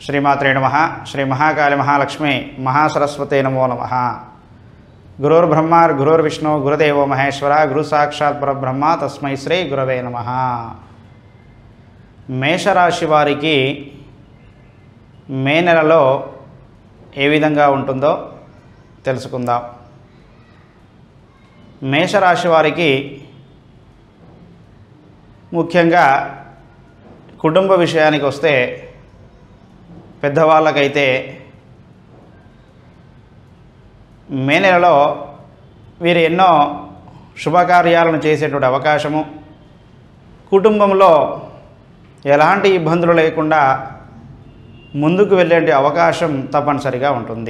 శ్రీమాత్రే నమ శ్రీ మహాకాళి మహాలక్ష్మి మహాసరస్వతే నమో నమ గురుర్బ్రహ్మ గురుర్విష్ణు గురుదేవో మహేశ్వర గురు సాక్షాత్ పరబ్రహ్మ తస్మై శ్రీ గురవే నమ మేషరాశి వారికి మే నెలలో ఏ విధంగా ఉంటుందో తెలుసుకుందాం మేషరాశి వారికి ముఖ్యంగా కుటుంబ విషయానికి వస్తే పెద్దవాళ్ళకైతే మే నెలలో వీరు ఎన్నో శుభకార్యాలను చేసేటువంటి అవకాశము కుటుంబంలో ఎలాంటి ఇబ్బందులు లేకుండా ముందుకు వెళ్ళే అవకాశం తప్పనిసరిగా ఉంటుంది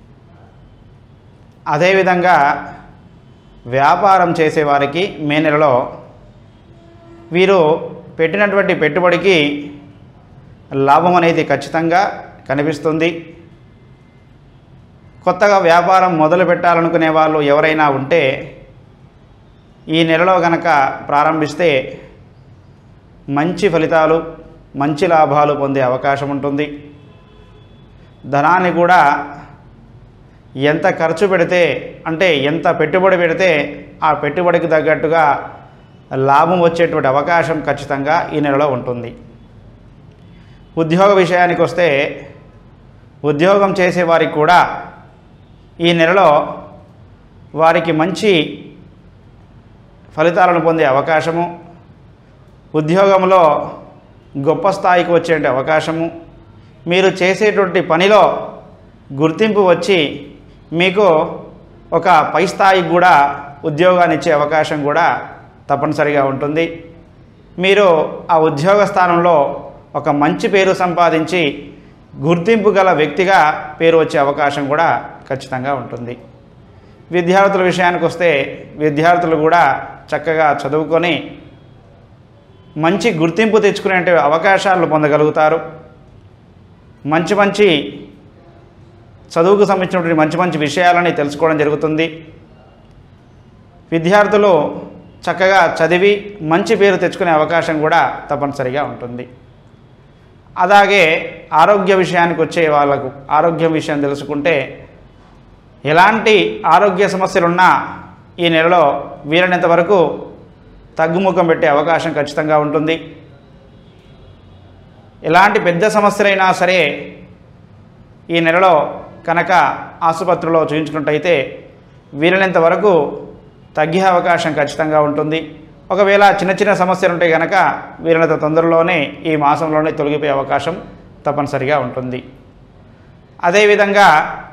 అదేవిధంగా వ్యాపారం చేసేవారికి మే నెలలో వీరు పెట్టినటువంటి పెట్టుబడికి లాభం అనేది ఖచ్చితంగా కనిపిస్తుంది కొత్తగా వ్యాపారం మొదలు పెట్టాలనుకునే వాళ్ళు ఎవరైనా ఉంటే ఈ నెలలో గనక ప్రారంభిస్తే మంచి ఫలితాలు మంచి లాభాలు పొందే అవకాశం ఉంటుంది ధనాన్ని కూడా ఎంత ఖర్చు పెడితే అంటే ఎంత పెట్టుబడి పెడితే ఆ పెట్టుబడికి తగ్గట్టుగా లాభం వచ్చేటువంటి అవకాశం ఖచ్చితంగా ఈ నెలలో ఉంటుంది ఉద్యోగ విషయానికి వస్తే ఉద్యోగం చేసే వారికి కూడా ఈ నెలలో వారికి మంచి ఫలితాలను పొందే అవకాశము ఉద్యోగంలో గొప్ప స్థాయికి వచ్చే అవకాశము మీరు చేసేటువంటి పనిలో గుర్తింపు వచ్చి మీకు ఒక పై స్థాయికి కూడా ఉద్యోగాన్ని ఇచ్చే అవకాశం కూడా తప్పనిసరిగా ఉంటుంది మీరు ఆ ఉద్యోగ స్థానంలో ఒక మంచి పేరు సంపాదించి గుర్తింపు గల వ్యక్తిగా పేరు వచ్చే అవకాశం కూడా ఖచ్చితంగా ఉంటుంది విద్యార్థుల విషయానికి వస్తే విద్యార్థులు కూడా చక్కగా చదువుకొని మంచి గుర్తింపు తెచ్చుకునే అవకాశాలు పొందగలుగుతారు మంచి మంచి చదువుకు సంబంధించినటువంటి మంచి మంచి విషయాలని తెలుసుకోవడం జరుగుతుంది విద్యార్థులు చక్కగా చదివి మంచి పేరు తెచ్చుకునే అవకాశం కూడా తప్పనిసరిగా ఉంటుంది అలాగే ఆరోగ్య విషయానికి వచ్చే వాళ్ళకు ఆరోగ్యం విషయం తెలుసుకుంటే ఎలాంటి ఆరోగ్య సమస్యలున్నా ఈ నెలలో వీలైనంత వరకు తగ్గుముఖం పెట్టే అవకాశం ఖచ్చితంగా ఉంటుంది ఎలాంటి పెద్ద సమస్యలైనా సరే ఈ నెలలో కనుక ఆసుపత్రిలో చూయించుకున్నట్టయితే వీలైనంత వరకు తగ్గే అవకాశం ఖచ్చితంగా ఉంటుంది ఒకవేళ చిన్న చిన్న సమస్యలు ఉంటే కనుక వీలైనంత తొందరలోనే ఈ మాసంలోనే తొలగిపోయే అవకాశం తప్పనిసరిగా ఉంటుంది అదేవిధంగా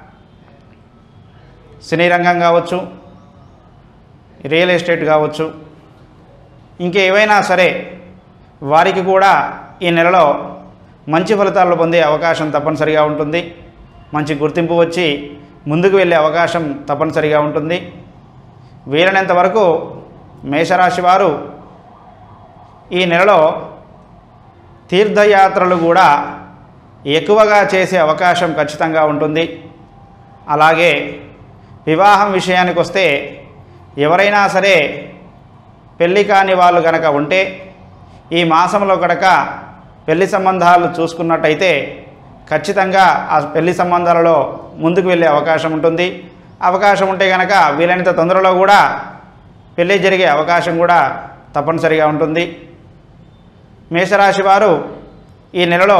సినీ రంగం కావచ్చు రియల్ ఎస్టేట్ కావచ్చు ఇంకేవైనా సరే వారికి కూడా ఈ నెలలో మంచి ఫలితాలు పొందే అవకాశం తప్పనిసరిగా ఉంటుంది మంచి గుర్తింపు వచ్చి ముందుకు వెళ్ళే అవకాశం తప్పనిసరిగా ఉంటుంది వీలైనంత వరకు మేషరాశి వారు ఈ నెలలో తీర్థయాత్రలు కూడా ఎక్కువగా చేసే అవకాశం ఖచ్చితంగా ఉంటుంది అలాగే వివాహం విషయానికి వస్తే ఎవరైనా సరే పెళ్ళి కాని వాళ్ళు కనుక ఉంటే ఈ మాసంలో కనుక పెళ్లి సంబంధాలు చూసుకున్నట్టయితే ఖచ్చితంగా ఆ పెళ్లి సంబంధాలలో ముందుకు వెళ్ళే అవకాశం ఉంటుంది అవకాశం ఉంటే కనుక వీలైనంత తొందరలో కూడా పెళ్ళి జరిగే అవకాశం కూడా తప్పనిసరిగా ఉంటుంది మేషరాశి వారు ఈ నెలలో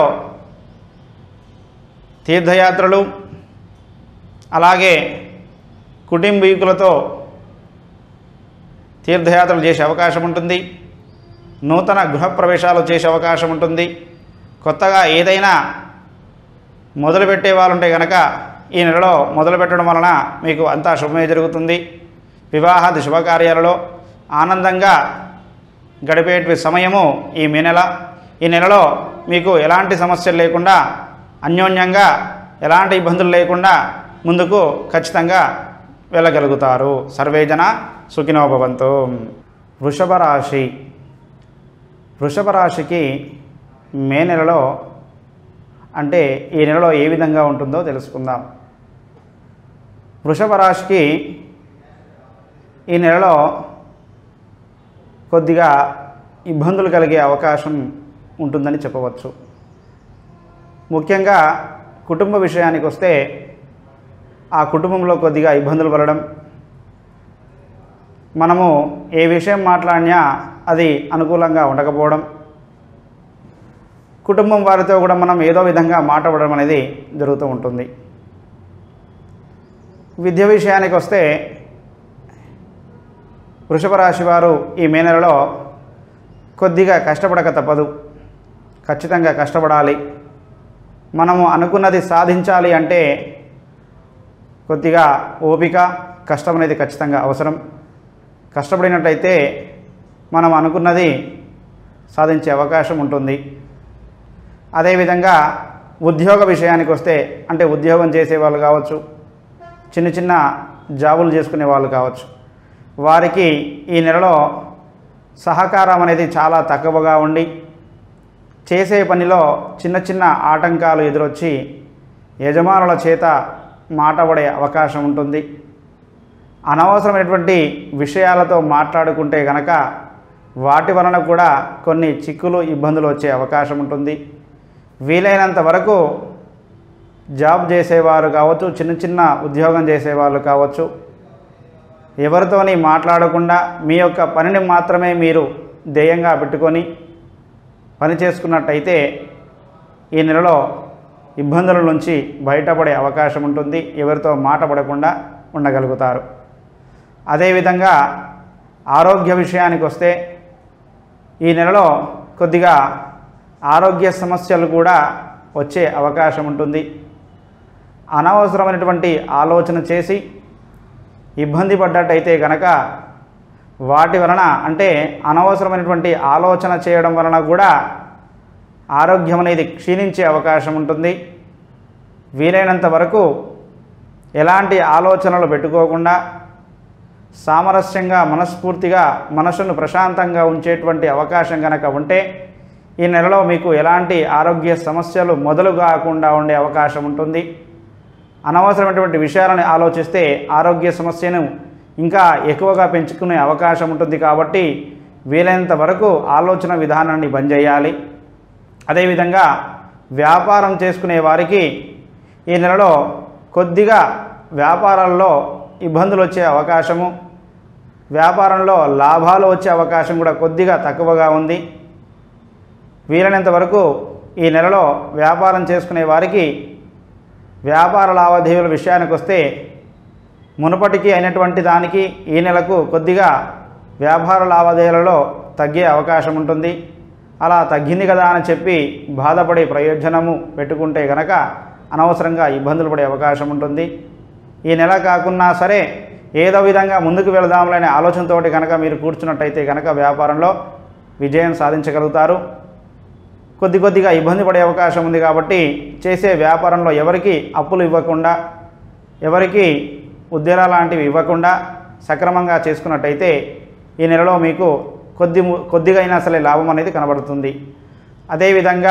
తీర్థయాత్రలు అలాగే కుటుంబీకులతో తీర్థయాత్రలు చేసే అవకాశం ఉంటుంది నూతన గృహప్రవేశాలు చేసే అవకాశం ఉంటుంది కొత్తగా ఏదైనా మొదలుపెట్టే వాళ్ళు ఉంటే కనుక ఈ నెలలో మొదలు పెట్టడం వలన మీకు అంతా శుభమే జరుగుతుంది వివాహాది శుభకార్యాలలో ఆనందంగా గడిపే సమయము ఈ మే నెల ఈ నెలలో మీకు ఎలాంటి సమస్యలు లేకుండా అన్యోన్యంగా ఎలాంటి ఇబ్బందులు లేకుండా ముందుకు ఖచ్చితంగా వెళ్ళగలుగుతారు సర్వేజన సుఖినోభవంతు వృషభ రాశి వృషభ రాశికి మే నెలలో అంటే ఈ నెలలో ఏ విధంగా ఉంటుందో తెలుసుకుందాం వృషభ రాశికి ఈ నెలలో కొద్దిగా ఇబ్బందులు కలిగే అవకాశం ఉంటుందని చెప్పవచ్చు ముఖ్యంగా కుటుంబ విషయానికి వస్తే ఆ కుటుంబంలో కొద్దిగా ఇబ్బందులు పడడం మనము ఏ విషయం మాట్లాడినా అది అనుకూలంగా ఉండకపోవడం కుటుంబం వారితో కూడా మనం ఏదో విధంగా మాట్లాడడం అనేది జరుగుతూ ఉంటుంది విద్య విషయానికి వస్తే వృషభ రాశి వారు ఈ మే నెలలో కొద్దిగా కష్టపడక తప్పదు ఖచ్చితంగా కష్టపడాలి మనము అనుకున్నది సాధించాలి అంటే కొద్దిగా ఓపిక కష్టం అనేది ఖచ్చితంగా అవసరం కష్టపడినట్టయితే మనం అనుకున్నది సాధించే అవకాశం ఉంటుంది అదేవిధంగా ఉద్యోగ విషయానికి వస్తే అంటే ఉద్యోగం చేసేవాళ్ళు కావచ్చు చిన్న చిన్న జాబులు చేసుకునే వాళ్ళు కావచ్చు వారికి ఈ నెలలో సహకారం అనేది చాలా తక్కువగా ఉండి చేసే పనిలో చిన్న చిన్న ఆటంకాలు ఎదురొచ్చి యజమానుల చేత మాటపడే అవకాశం ఉంటుంది అనవసరమైనటువంటి విషయాలతో మాట్లాడుకుంటే గనక వాటి వలన కూడా కొన్ని చిక్కులు ఇబ్బందులు వచ్చే అవకాశం ఉంటుంది వీలైనంత వరకు జాబ్ చేసేవారు కావచ్చు చిన్న చిన్న ఉద్యోగం చేసేవాళ్ళు కావచ్చు ఎవరితోని మాట్లాడకుండా మీ యొక్క పనిని మాత్రమే మీరు ధ్యేయంగా పెట్టుకొని పని చేసుకున్నట్టయితే ఈ నెలలో ఇబ్బందుల నుంచి బయటపడే అవకాశం ఉంటుంది ఎవరితో మాట పడకుండా ఉండగలుగుతారు అదేవిధంగా ఆరోగ్య విషయానికి వస్తే ఈ నెలలో కొద్దిగా ఆరోగ్య సమస్యలు కూడా వచ్చే అవకాశం ఉంటుంది అనవసరమైనటువంటి ఆలోచన చేసి ఇబ్బంది పడ్డట్టయితే గనక వాటి వలన అంటే అనవసరమైనటువంటి ఆలోచన చేయడం వలన కూడా ఆరోగ్యం అనేది క్షీణించే అవకాశం ఉంటుంది వీలైనంత వరకు ఎలాంటి ఆలోచనలు పెట్టుకోకుండా సామరస్యంగా మనస్ఫూర్తిగా మనసును ప్రశాంతంగా ఉంచేటువంటి అవకాశం కనుక ఉంటే ఈ నెలలో మీకు ఎలాంటి ఆరోగ్య సమస్యలు మొదలు కాకుండా ఉండే అవకాశం ఉంటుంది అనవసరమైనటువంటి విషయాలను ఆలోచిస్తే ఆరోగ్య సమస్యను ఇంకా ఎక్కువగా పెంచుకునే అవకాశం ఉంటుంది కాబట్టి వీలైనంత వరకు ఆలోచన విధానాన్ని బంద్ చేయాలి అదేవిధంగా వ్యాపారం చేసుకునే వారికి ఈ నెలలో కొద్దిగా వ్యాపారాల్లో ఇబ్బందులు వచ్చే అవకాశము వ్యాపారంలో లాభాలు వచ్చే అవకాశం కూడా కొద్దిగా తక్కువగా ఉంది వీలైనంత వరకు ఈ నెలలో వ్యాపారం చేసుకునే వారికి వ్యాపార లావాదేవీల విషయానికి వస్తే మునుపటికి అయినటువంటి దానికి ఈ నెలకు కొద్దిగా వ్యాపార లావాదేవీలలో తగ్గే అవకాశం ఉంటుంది అలా తగ్గింది కదా అని చెప్పి బాధపడే ప్రయోజనము పెట్టుకుంటే గనక అనవసరంగా ఇబ్బందులు పడే అవకాశం ఉంటుంది ఈ నెల కాకున్నా సరే ఏదో విధంగా ముందుకు వెళదాములనే ఆలోచనతోటి కనుక మీరు కూర్చున్నట్టయితే కనుక వ్యాపారంలో విజయం సాధించగలుగుతారు కొద్ది కొద్దిగా ఇబ్బంది పడే అవకాశం ఉంది కాబట్టి చేసే వ్యాపారంలో ఎవరికి అప్పులు ఇవ్వకుండా ఎవరికి ఉద్యోగాల లాంటివి ఇవ్వకుండా సక్రమంగా చేసుకున్నట్టయితే ఈ నెలలో మీకు కొద్ది ము- కొద్దిగా అయినా సరే లాభం అనేది కనబడుతుంది అదేవిధంగా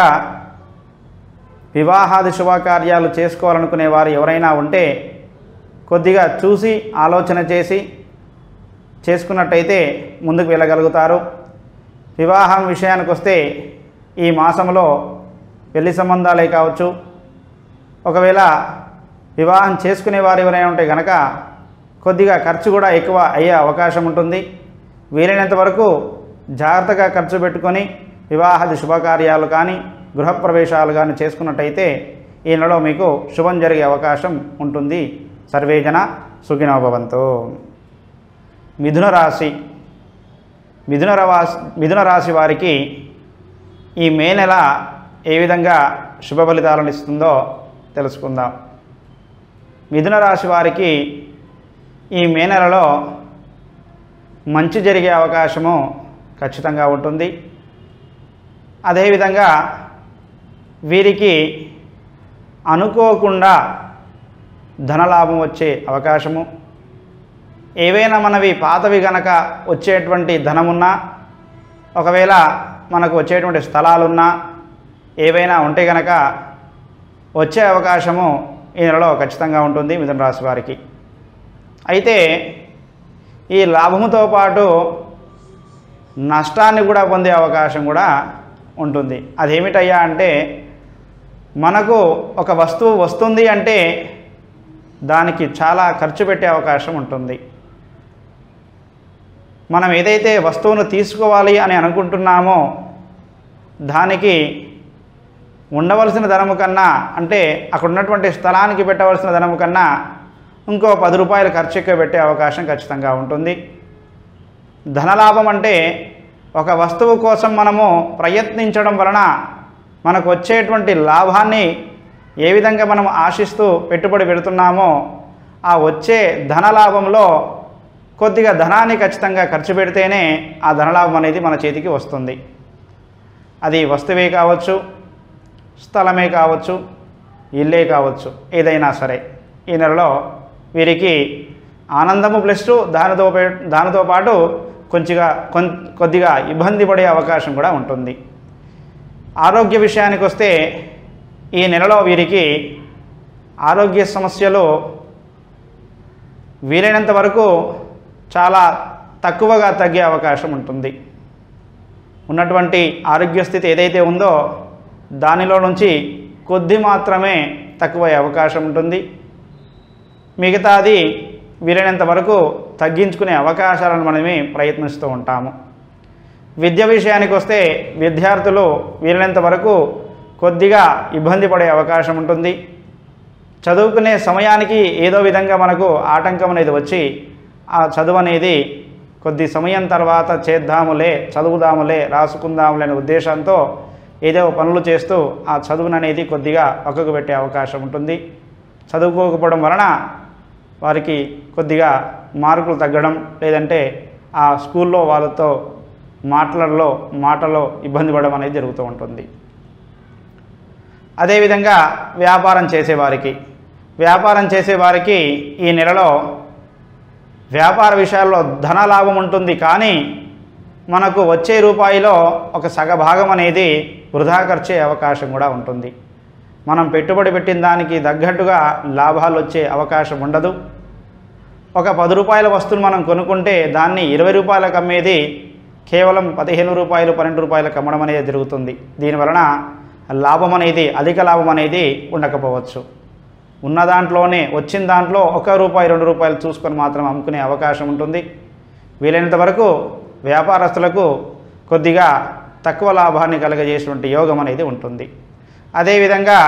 వివాహాది శుభకార్యాలు చేసుకోవాలనుకునే వారు ఎవరైనా ఉంటే కొద్దిగా చూసి ఆలోచన చేసి చేసుకున్నట్టయితే ముందుకు వెళ్ళగలుగుతారు వివాహం విషయానికి వస్తే ఈ మాసంలో పెళ్లి సంబంధాలే కావచ్చు ఒకవేళ వివాహం చేసుకునే వారు ఎవరైనా ఉంటే కనుక కొద్దిగా ఖర్చు కూడా ఎక్కువ అయ్యే అవకాశం ఉంటుంది వీలైనంత వరకు జాగ్రత్తగా ఖర్చు పెట్టుకొని వివాహాది శుభకార్యాలు కానీ గృహప్రవేశాలు కానీ చేసుకున్నట్టయితే ఈ నెలలో మీకు శుభం జరిగే అవకాశం ఉంటుంది సర్వే జన సుఖినో భవంతు మిథున రాశి మిథున రాశి మిథున రాశి వారికి ఈ మే నెల ఏ విధంగా శుభ ఫలితాలను ఇస్తుందో తెలుసుకుందాం మిథున రాశి వారికి ఈ మే నెలలో మంచి జరిగే అవకాశము ఖచ్చితంగా ఉంటుంది అదేవిధంగా వీరికి అనుకోకుండా ధనలాభం వచ్చే అవకాశము ఏవైనా మనవి పాతవి గనక వచ్చేటువంటి ధనమున్నా ఒకవేళ మనకు వచ్చేటువంటి స్థలాలున్నా ఏవైనా ఉంటే గనక వచ్చే అవకాశము ఈ నెలలో ఖచ్చితంగా ఉంటుంది మిథున రాశి వారికి అయితే ఈ లాభముతో పాటు నష్టాన్ని కూడా పొందే అవకాశం కూడా ఉంటుంది అదేమిటయ్యా అంటే మనకు ఒక వస్తువు వస్తుంది అంటే దానికి చాలా ఖర్చు పెట్టే అవకాశం ఉంటుంది మనం ఏదైతే వస్తువును తీసుకోవాలి అని అనుకుంటున్నామో దానికి ఉండవలసిన ధనము కన్నా అంటే అక్కడ ఉన్నటువంటి స్థలానికి పెట్టవలసిన ధనము కన్నా ఇంకో పది రూపాయలు ఖర్చు ఎక్కువ పెట్టే అవకాశం ఖచ్చితంగా ఉంటుంది ధనలాభం అంటే ఒక వస్తువు కోసం మనము ప్రయత్నించడం వలన మనకు వచ్చేటువంటి లాభాన్ని ఏ విధంగా మనం ఆశిస్తూ పెట్టుబడి పెడుతున్నామో ఆ వచ్చే ధనలాభంలో కొద్దిగా ధనాన్ని ఖచ్చితంగా ఖర్చు పెడితేనే ఆ ధనలాభం అనేది మన చేతికి వస్తుంది అది వస్తువే కావచ్చు స్థలమే కావచ్చు ఇల్లే కావచ్చు ఏదైనా సరే ఈ నెలలో వీరికి ఆనందము ప్లస్ దానితో పే- దానితో పాటు కొంచెంగా కొన్ కొద్దిగా ఇబ్బంది పడే అవకాశం కూడా ఉంటుంది ఆరోగ్య విషయానికి వస్తే ఈ నెలలో వీరికి ఆరోగ్య సమస్యలు వీలైనంత వరకు చాలా తక్కువగా తగ్గే అవకాశం ఉంటుంది ఉన్నటువంటి ఆరోగ్య స్థితి ఏదైతే ఉందో దానిలో నుంచి కొద్ది మాత్రమే తక్కువయ్యే అవకాశం ఉంటుంది మిగతాది వీలైనంత వరకు తగ్గించుకునే అవకాశాలను మనమే ప్రయత్నిస్తూ ఉంటాము విద్య విషయానికి వస్తే విద్యార్థులు వీలైనంత వరకు కొద్దిగా ఇబ్బంది పడే అవకాశం ఉంటుంది చదువుకునే సమయానికి ఏదో విధంగా మనకు ఆటంకం అనేది వచ్చి ఆ చదువు అనేది కొద్ది సమయం తర్వాత చేద్దాములే చదువుదాములే రాసుకుందాములే అనే ఉద్దేశంతో ఏదో పనులు చేస్తూ ఆ చదువును అనేది కొద్దిగా పక్కకు పెట్టే అవకాశం ఉంటుంది చదువుకోకపోవడం వలన వారికి కొద్దిగా మార్కులు తగ్గడం లేదంటే ఆ స్కూల్లో వాళ్ళతో మాటలలో మాటలో ఇబ్బంది పడడం అనేది జరుగుతూ ఉంటుంది అదేవిధంగా వ్యాపారం చేసేవారికి వ్యాపారం చేసేవారికి ఈ నెలలో వ్యాపార విషయాల్లో ధన లాభం ఉంటుంది కానీ మనకు వచ్చే రూపాయిలో ఒక సగభాగం అనేది వృధా ఖర్చే అవకాశం కూడా ఉంటుంది మనం పెట్టుబడి పెట్టిన దానికి తగ్గట్టుగా లాభాలు వచ్చే అవకాశం ఉండదు ఒక పది రూపాయల వస్తువును మనం కొనుక్కుంటే దాన్ని ఇరవై రూపాయలకు అమ్మేది కేవలం పదిహేను రూపాయలు పన్నెండు రూపాయలకు అమ్మడం అనేది జరుగుతుంది దీనివలన లాభం అనేది అధిక లాభం అనేది ఉండకపోవచ్చు ఉన్న దాంట్లోనే వచ్చిన దాంట్లో ఒక రూపాయి రెండు రూపాయలు చూసుకొని మాత్రం అమ్ముకునే అవకాశం ఉంటుంది వీలైనంత వరకు వ్యాపారస్తులకు కొద్దిగా తక్కువ లాభాన్ని కలగజేసేటువంటి యోగం అనేది ఉంటుంది అదేవిధంగా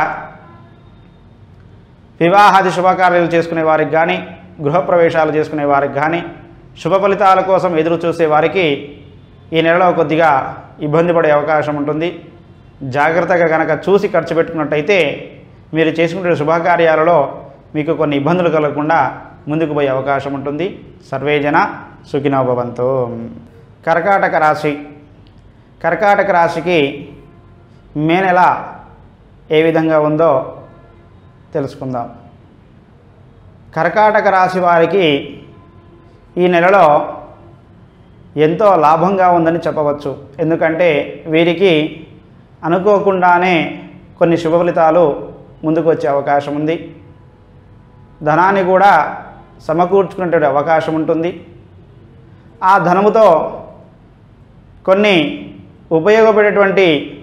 వివాహాది శుభకార్యాలు చేసుకునే వారికి కానీ గృహప్రవేశాలు చేసుకునే వారికి కానీ శుభ ఫలితాల కోసం ఎదురు చూసే వారికి ఈ నెలలో కొద్దిగా ఇబ్బంది పడే అవకాశం ఉంటుంది జాగ్రత్తగా కనుక చూసి ఖర్చు పెట్టుకున్నట్టయితే మీరు చేసుకునే శుభకార్యాలలో మీకు కొన్ని ఇబ్బందులు కలగకుండా ముందుకు పోయే అవకాశం ఉంటుంది సర్వేజన సుఖినో భవంతు కర్కాటక రాశి కర్కాటక రాశికి మే నెల ఏ విధంగా ఉందో తెలుసుకుందాం కర్కాటక రాశి వారికి ఈ నెలలో ఎంతో లాభంగా ఉందని చెప్పవచ్చు ఎందుకంటే వీరికి అనుకోకుండానే కొన్ని శుభ ఫలితాలు ముందుకు వచ్చే అవకాశం ఉంది ధనాన్ని కూడా సమకూర్చుకునేటువంటి అవకాశం ఉంటుంది ఆ ధనముతో కొన్ని ఉపయోగపడేటువంటి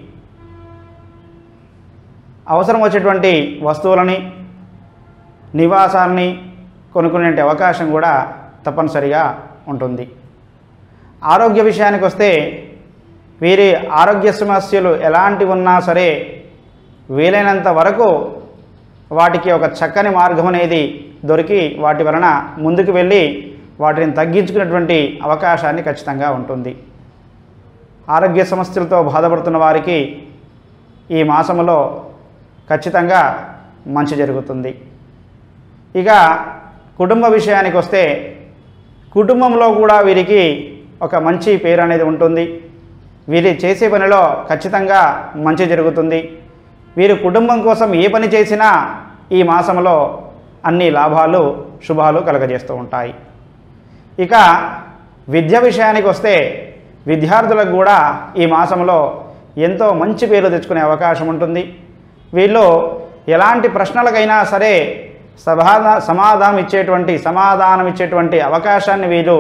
అవసరం వచ్చేటువంటి వస్తువులని నివాసాన్ని కొనుక్కునే అవకాశం కూడా తప్పనిసరిగా ఉంటుంది ఆరోగ్య విషయానికి వస్తే వీరి ఆరోగ్య సమస్యలు ఎలాంటివి ఉన్నా సరే వీలైనంత వరకు వాటికి ఒక చక్కని మార్గం అనేది దొరికి వాటి వలన ముందుకు వెళ్ళి వాటిని తగ్గించుకునేటువంటి అవకాశాన్ని ఖచ్చితంగా ఉంటుంది ఆరోగ్య సమస్యలతో బాధపడుతున్న వారికి ఈ మాసములో ఖచ్చితంగా మంచి జరుగుతుంది ఇక కుటుంబ విషయానికి వస్తే కుటుంబంలో కూడా వీరికి ఒక మంచి పేరు అనేది ఉంటుంది వీరు చేసే పనిలో ఖచ్చితంగా మంచి జరుగుతుంది వీరు కుటుంబం కోసం ఏ పని చేసినా ఈ మాసంలో అన్ని లాభాలు శుభాలు కలగజేస్తూ ఉంటాయి ఇక విద్య విషయానికి వస్తే విద్యార్థులకు కూడా ఈ మాసంలో ఎంతో మంచి పేరు తెచ్చుకునే అవకాశం ఉంటుంది వీళ్ళు ఎలాంటి ప్రశ్నలకైనా సరే సమాధా సమాధానం ఇచ్చేటువంటి సమాధానం ఇచ్చేటువంటి అవకాశాన్ని వీళ్ళు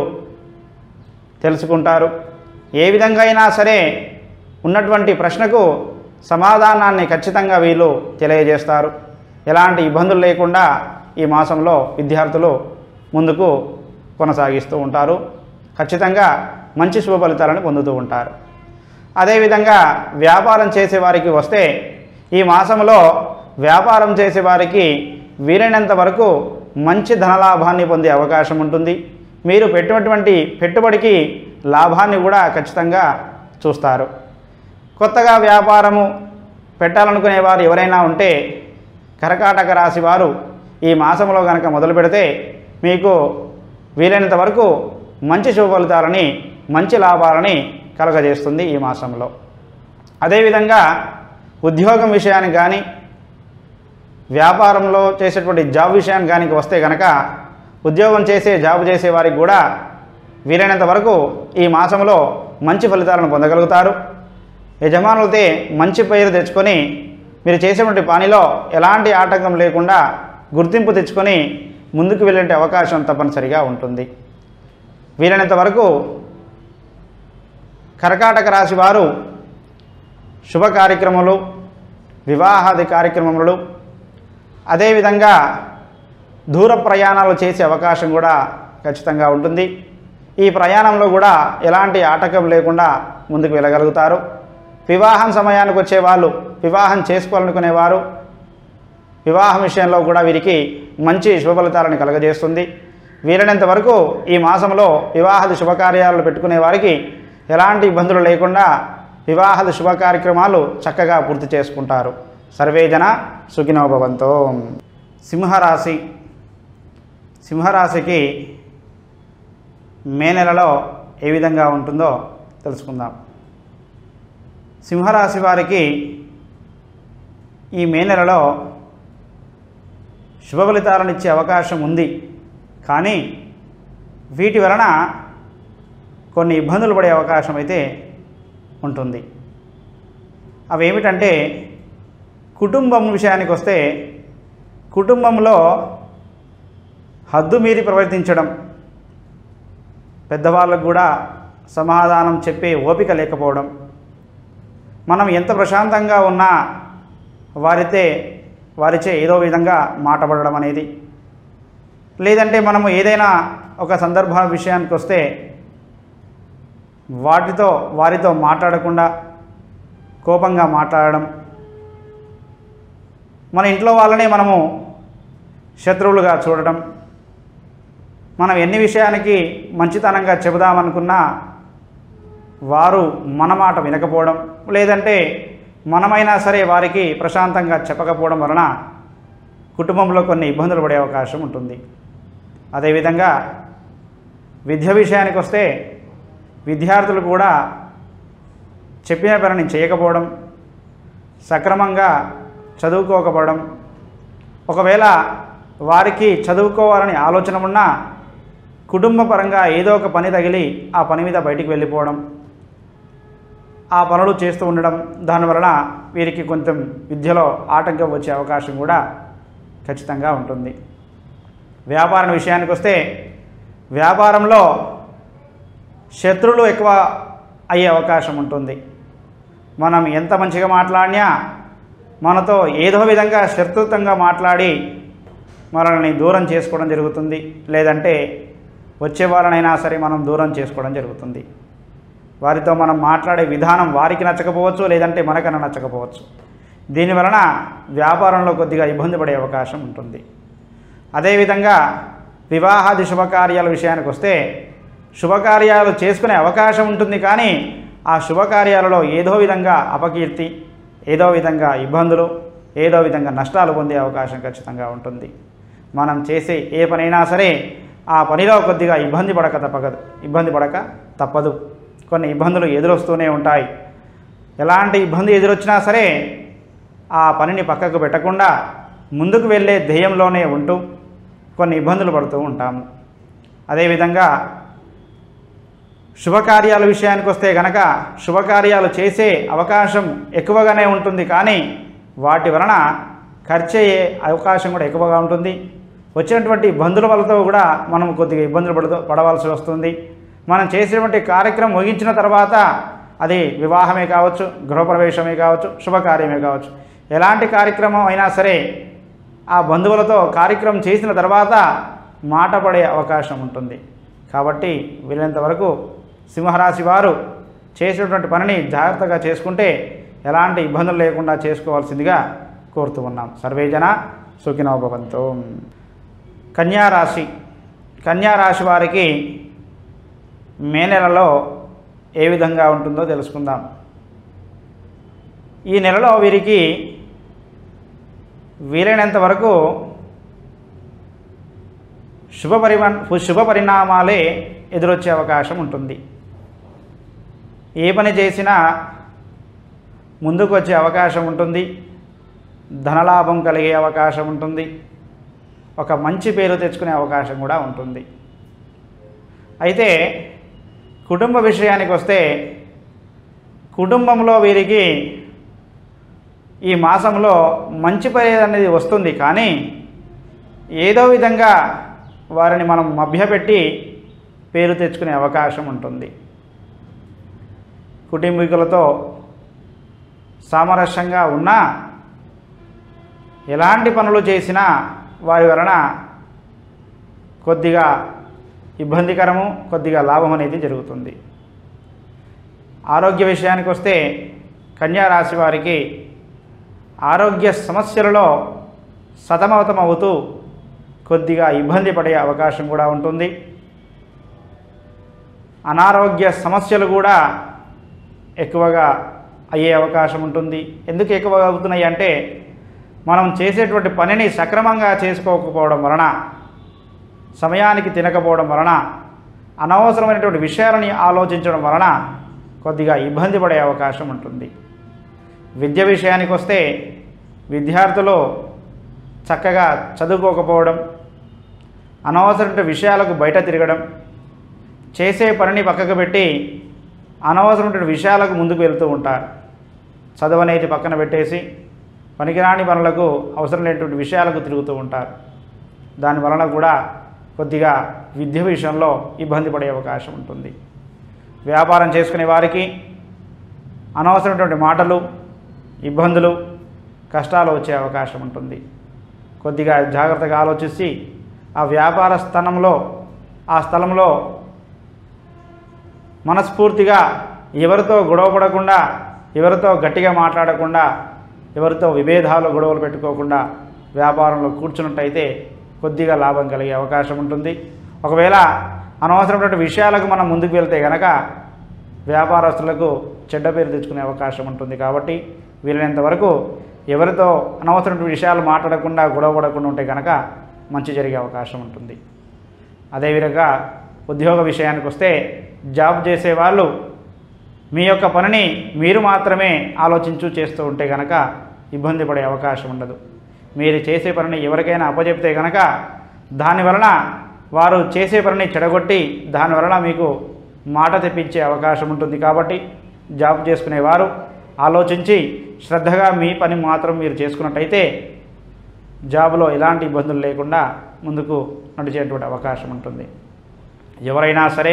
తెలుసుకుంటారు ఏ విధంగా అయినా సరే ఉన్నటువంటి ప్రశ్నకు సమాధానాన్ని ఖచ్చితంగా వీళ్ళు తెలియజేస్తారు ఎలాంటి ఇబ్బందులు లేకుండా ఈ మాసంలో విద్యార్థులు ముందుకు కొనసాగిస్తూ ఉంటారు ఖచ్చితంగా మంచి శుభ ఫలితాలను పొందుతూ ఉంటారు అదేవిధంగా వ్యాపారం చేసే వారికి వస్తే ఈ మాసంలో వ్యాపారం చేసే వారికి వీలైనంత వరకు మంచి ధనలాభాన్ని పొందే అవకాశం ఉంటుంది మీరు పెట్టినటువంటి పెట్టుబడికి లాభాన్ని కూడా ఖచ్చితంగా చూస్తారు కొత్తగా వ్యాపారము పెట్టాలనుకునే వారు ఎవరైనా ఉంటే కరకాటక రాశి వారు ఈ మాసంలో కనుక మొదలు పెడితే మీకు వీలైనంత వరకు మంచి శుభ ఫలితాలని మంచి లాభాలని కలగజేస్తుంది ఈ మాసంలో అదేవిధంగా ఉద్యోగం విషయానికి కానీ వ్యాపారంలో చేసేటువంటి జాబ్ విషయానికి కానీ వస్తే కనుక ఉద్యోగం చేసే జాబ్ చేసే వారికి కూడా వీలైనంత వరకు ఈ మాసంలో మంచి ఫలితాలను పొందగలుగుతారు యజమానులతో మంచి పేరు తెచ్చుకొని మీరు చేసేటువంటి పనిలో ఎలాంటి ఆటంకం లేకుండా గుర్తింపు తెచ్చుకొని ముందుకు వెళ్ళే అవకాశం తప్పనిసరిగా ఉంటుంది వీలైనంత వరకు కర్కాటక రాశి వారు శుభ కార్యక్రమాలు వివాహాది కార్యక్రమములు అదేవిధంగా దూర ప్రయాణాలు చేసే అవకాశం కూడా ఖచ్చితంగా ఉంటుంది ఈ ప్రయాణంలో కూడా ఎలాంటి ఆటంకం లేకుండా ముందుకు వెళ్ళగలుగుతారు వివాహం సమయానికి వచ్చే వాళ్ళు వివాహం చేసుకోవాలనుకునేవారు వివాహం విషయంలో కూడా వీరికి మంచి శుభ ఫలితాలను కలగజేస్తుంది వీలైనంత వరకు ఈ మాసంలో వివాహాది శుభకార్యాలు పెట్టుకునే వారికి ఎలాంటి ఇబ్బందులు లేకుండా వివాహాది శుభ కార్యక్రమాలు చక్కగా పూర్తి చేసుకుంటారు సర్వే జన సుఖినో భవంతో సింహరాశి సింహరాశికి మే నెలలో ఏ విధంగా ఉంటుందో తెలుసుకుందాం సింహరాశి వారికి ఈ మే నెలలో శుభ ఫలితాలను ఇచ్చే అవకాశం ఉంది కానీ వీటి వలన కొన్ని ఇబ్బందులు పడే అవకాశం అయితే ఉంటుంది అవి ఏమిటంటే కుటుంబం విషయానికి వస్తే కుటుంబంలో హద్దు మీరి ప్రవర్తించడం పెద్దవాళ్ళకు కూడా సమాధానం చెప్పే ఓపిక లేకపోవడం మనం ఎంత ప్రశాంతంగా ఉన్నా వారితే వారిచే ఏదో విధంగా మాటపడడం అనేది లేదంటే మనము ఏదైనా ఒక సందర్భ విషయానికి వస్తే వాటితో వారితో మాట్లాడకుండా కోపంగా మాట్లాడడం మన ఇంట్లో వాళ్ళనే మనము శత్రువులుగా చూడటం మనం ఎన్ని విషయానికి మంచితనంగా చెబుదామనుకున్నా వారు మన మాట వినకపోవడం లేదంటే మనమైనా సరే వారికి ప్రశాంతంగా చెప్పకపోవడం వలన కుటుంబంలో కొన్ని ఇబ్బందులు పడే అవకాశం ఉంటుంది అదేవిధంగా విద్య విషయానికి వస్తే విద్యార్థులు కూడా చెప్పిన పనిని చేయకపోవడం సక్రమంగా చదువుకోకపోవడం ఒకవేళ వారికి చదువుకోవాలని ఆలోచన ఉన్నా కుటుంబ పరంగా ఏదో ఒక పని తగిలి ఆ పని మీద బయటికి వెళ్ళిపోవడం ఆ పనులు చేస్తూ ఉండడం దానివలన వీరికి కొంచెం విద్యలో ఆటంకం వచ్చే అవకాశం కూడా ఖచ్చితంగా ఉంటుంది వ్యాపారం విషయానికి వస్తే వ్యాపారంలో శత్రువులు ఎక్కువ అయ్యే అవకాశం ఉంటుంది మనం ఎంత మంచిగా మాట్లాడినా మనతో ఏదో విధంగా శత్రుత్వంగా మాట్లాడి మనల్ని దూరం చేసుకోవడం జరుగుతుంది లేదంటే వచ్చే వాళ్ళనైనా సరే మనం దూరం చేసుకోవడం జరుగుతుంది వారితో మనం మాట్లాడే విధానం వారికి నచ్చకపోవచ్చు లేదంటే మనకన్నా నచ్చకపోవచ్చు దీనివలన వ్యాపారంలో కొద్దిగా ఇబ్బంది పడే అవకాశం ఉంటుంది అదేవిధంగా వివాహాది శుభకార్యాల విషయానికి వస్తే శుభకార్యాలు చేసుకునే అవకాశం ఉంటుంది కానీ ఆ శుభకార్యాలలో ఏదో విధంగా అపకీర్తి ఏదో విధంగా ఇబ్బందులు ఏదో విధంగా నష్టాలు పొందే అవకాశం ఖచ్చితంగా ఉంటుంది మనం చేసే ఏ పనైనా సరే ఆ పనిలో కొద్దిగా ఇబ్బంది పడక తప్పకదు ఇబ్బంది పడక తప్పదు కొన్ని ఇబ్బందులు ఎదురొస్తూనే ఉంటాయి ఎలాంటి ఇబ్బంది ఎదురొచ్చినా సరే ఆ పనిని పక్కకు పెట్టకుండా ముందుకు వెళ్ళే ధ్యేయంలోనే ఉంటూ కొన్ని ఇబ్బందులు పడుతూ ఉంటాము అదేవిధంగా శుభకార్యాల విషయానికి వస్తే గనక శుభకార్యాలు చేసే అవకాశం ఎక్కువగానే ఉంటుంది కానీ వాటి వలన ఖర్చు అయ్యే అవకాశం కూడా ఎక్కువగా ఉంటుంది వచ్చినటువంటి బంధువుల వలతో కూడా మనం కొద్దిగా ఇబ్బందులు పడుతూ పడవలసి వస్తుంది మనం చేసేటువంటి కార్యక్రమం ముగించిన తర్వాత అది వివాహమే కావచ్చు గృహప్రవేశమే కావచ్చు శుభకార్యమే కావచ్చు ఎలాంటి కార్యక్రమం అయినా సరే ఆ బంధువులతో కార్యక్రమం చేసిన తర్వాత మాట పడే అవకాశం ఉంటుంది కాబట్టి వీలైనంత వరకు సింహరాశి వారు చేసినటువంటి పనిని జాగ్రత్తగా చేసుకుంటే ఎలాంటి ఇబ్బందులు లేకుండా చేసుకోవాల్సిందిగా కోరుతూ ఉన్నాం సర్వేజన సుఖినోభవంతో కన్యారాశి కన్యారాశి వారికి మే నెలలో ఏ విధంగా ఉంటుందో తెలుసుకుందాం ఈ నెలలో వీరికి వీలైనంత వరకు శుభ పరిమా శుభ పరిణామాలే ఎదురొచ్చే అవకాశం ఉంటుంది ఏ పని చేసినా ముందుకు వచ్చే అవకాశం ఉంటుంది ధనలాభం కలిగే అవకాశం ఉంటుంది ఒక మంచి పేరు తెచ్చుకునే అవకాశం కూడా ఉంటుంది అయితే కుటుంబ విషయానికి వస్తే కుటుంబంలో వీరికి ఈ మాసంలో మంచి పని అనేది వస్తుంది కానీ ఏదో విధంగా వారిని మనం మభ్యపెట్టి పేరు తెచ్చుకునే అవకాశం ఉంటుంది కుటుంబీకులతో సామరస్యంగా ఉన్నా ఎలాంటి పనులు చేసినా వారి వలన కొద్దిగా ఇబ్బందికరము కొద్దిగా లాభం అనేది జరుగుతుంది ఆరోగ్య విషయానికి వస్తే కన్యా రాశి వారికి ఆరోగ్య సమస్యలలో సతమతమవుతూ కొద్దిగా ఇబ్బంది పడే అవకాశం కూడా ఉంటుంది అనారోగ్య సమస్యలు కూడా ఎక్కువగా అయ్యే అవకాశం ఉంటుంది ఎందుకు ఎక్కువగా అవుతున్నాయి అంటే మనం చేసేటువంటి పనిని సక్రమంగా చేసుకోకపోవడం వలన సమయానికి తినకపోవడం వలన అనవసరమైనటువంటి విషయాలని ఆలోచించడం వలన కొద్దిగా ఇబ్బంది పడే అవకాశం ఉంటుంది విద్య విషయానికి వస్తే విద్యార్థులు చక్కగా చదువుకోకపోవడం అనవసరమైన విషయాలకు బయట తిరగడం చేసే పనిని పక్కకు పెట్టి అనవసరమైన విషయాలకు ముందుకు వెళ్తూ ఉంటారు చదువు అనేది పక్కన పెట్టేసి పనికిరాని పనులకు అవసరం లేనటువంటి విషయాలకు తిరుగుతూ ఉంటారు దాని వలన కూడా కొద్దిగా విద్య విషయంలో ఇబ్బంది పడే అవకాశం ఉంటుంది వ్యాపారం చేసుకునే వారికి అనవసరమైనటువంటి మాటలు ఇబ్బందులు కష్టాలు వచ్చే అవకాశం ఉంటుంది కొద్దిగా జాగ్రత్తగా ఆలోచించి ఆ వ్యాపార స్థలంలో ఆ స్థలంలో మనస్ఫూర్తిగా ఎవరితో గొడవ పడకుండా ఎవరితో గట్టిగా మాట్లాడకుండా ఎవరితో విభేదాలు గొడవలు పెట్టుకోకుండా వ్యాపారంలో కూర్చున్నట్టయితే కొద్దిగా లాభం కలిగే అవకాశం ఉంటుంది ఒకవేళ అనవసరమైనటువంటి విషయాలకు మనం ముందుకు వెళ్తే కనుక వ్యాపారస్తులకు చెడ్డ పేరు తెచ్చుకునే అవకాశం ఉంటుంది కాబట్టి వీలైనంత వరకు ఎవరితో అనవసరమైన విషయాలు మాట్లాడకుండా గొడవ పడకుండా ఉంటే కనుక మంచి జరిగే అవకాశం ఉంటుంది అదేవిధంగా ఉద్యోగ విషయానికి వస్తే జాబ్ చేసే వాళ్ళు మీ యొక్క పనిని మీరు మాత్రమే ఆలోచించు చేస్తూ ఉంటే కనుక ఇబ్బంది పడే అవకాశం ఉండదు మీరు చేసే పనిని ఎవరికైనా అప్పచెప్తే కనుక దాని వలన వారు చేసే పనిని చెడగొట్టి దాని వలన మీకు మాట తెప్పించే అవకాశం ఉంటుంది కాబట్టి జాబ్ చేసుకునేవారు ఆలోచించి శ్రద్ధగా మీ పని మాత్రం మీరు చేసుకున్నట్టయితే జాబ్లో ఎలాంటి ఇబ్బందులు లేకుండా ముందుకు నడిచేటువంటి అవకాశం ఉంటుంది ఎవరైనా సరే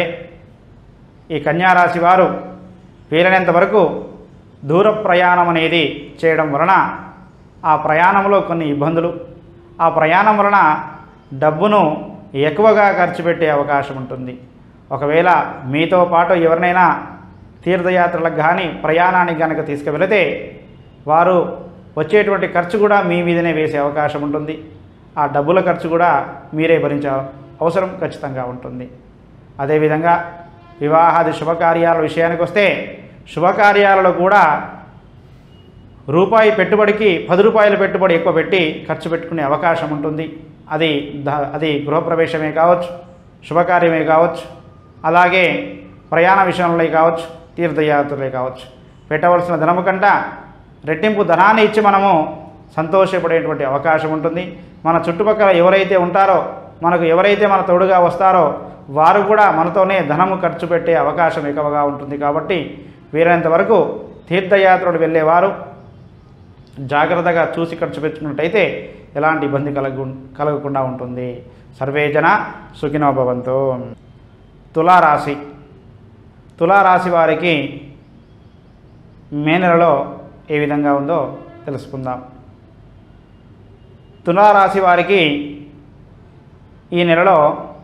ఈ కన్యారాశి వారు వీలైనంత వరకు దూర ప్రయాణం అనేది చేయడం వలన ఆ ప్రయాణంలో కొన్ని ఇబ్బందులు ఆ ప్రయాణం వలన డబ్బును ఎక్కువగా ఖర్చు పెట్టే అవకాశం ఉంటుంది ఒకవేళ మీతో పాటు ఎవరినైనా తీర్థయాత్రలకు కానీ ప్రయాణానికి కనుక తీసుకువెళితే వారు వచ్చేటువంటి ఖర్చు కూడా మీ మీదనే వేసే అవకాశం ఉంటుంది ఆ డబ్బుల ఖర్చు కూడా మీరే భరించే అవసరం ఖచ్చితంగా ఉంటుంది అదేవిధంగా వివాహాది శుభకార్యాల విషయానికి వస్తే శుభకార్యాలలో కూడా రూపాయి పెట్టుబడికి పది రూపాయల పెట్టుబడి ఎక్కువ పెట్టి ఖర్చు పెట్టుకునే అవకాశం ఉంటుంది అది ద- అది గృహప్రవేశమే కావచ్చు శుభకార్యమే కావచ్చు అలాగే ప్రయాణ విషయంలో కావచ్చు తీర్థయాత్రలే కావచ్చు పెట్టవలసిన ధనము కంట రెట్టింపు ధనాన్ని ఇచ్చి మనము సంతోషపడేటువంటి అవకాశం ఉంటుంది మన చుట్టుపక్కల ఎవరైతే ఉంటారో మనకు ఎవరైతే మన తోడుగా వస్తారో వారు కూడా మనతోనే ధనము ఖర్చు పెట్టే అవకాశం ఎక్కువగా ఉంటుంది కాబట్టి వీరైనంత వరకు తీర్థయాత్రలు వెళ్ళేవారు జాగ్రత్తగా చూసి ఖర్చు పెట్టుకున్నట్టయితే ఎలాంటి ఇబ్బంది కలగ కలగకుండా ఉంటుంది సర్వే జన సుఖినోభవంతో తులారాశి తులారాశి వారికి మే నెలలో ఏ విధంగా ఉందో తెలుసుకుందాం తులారాశి వారికి ఈ నెలలో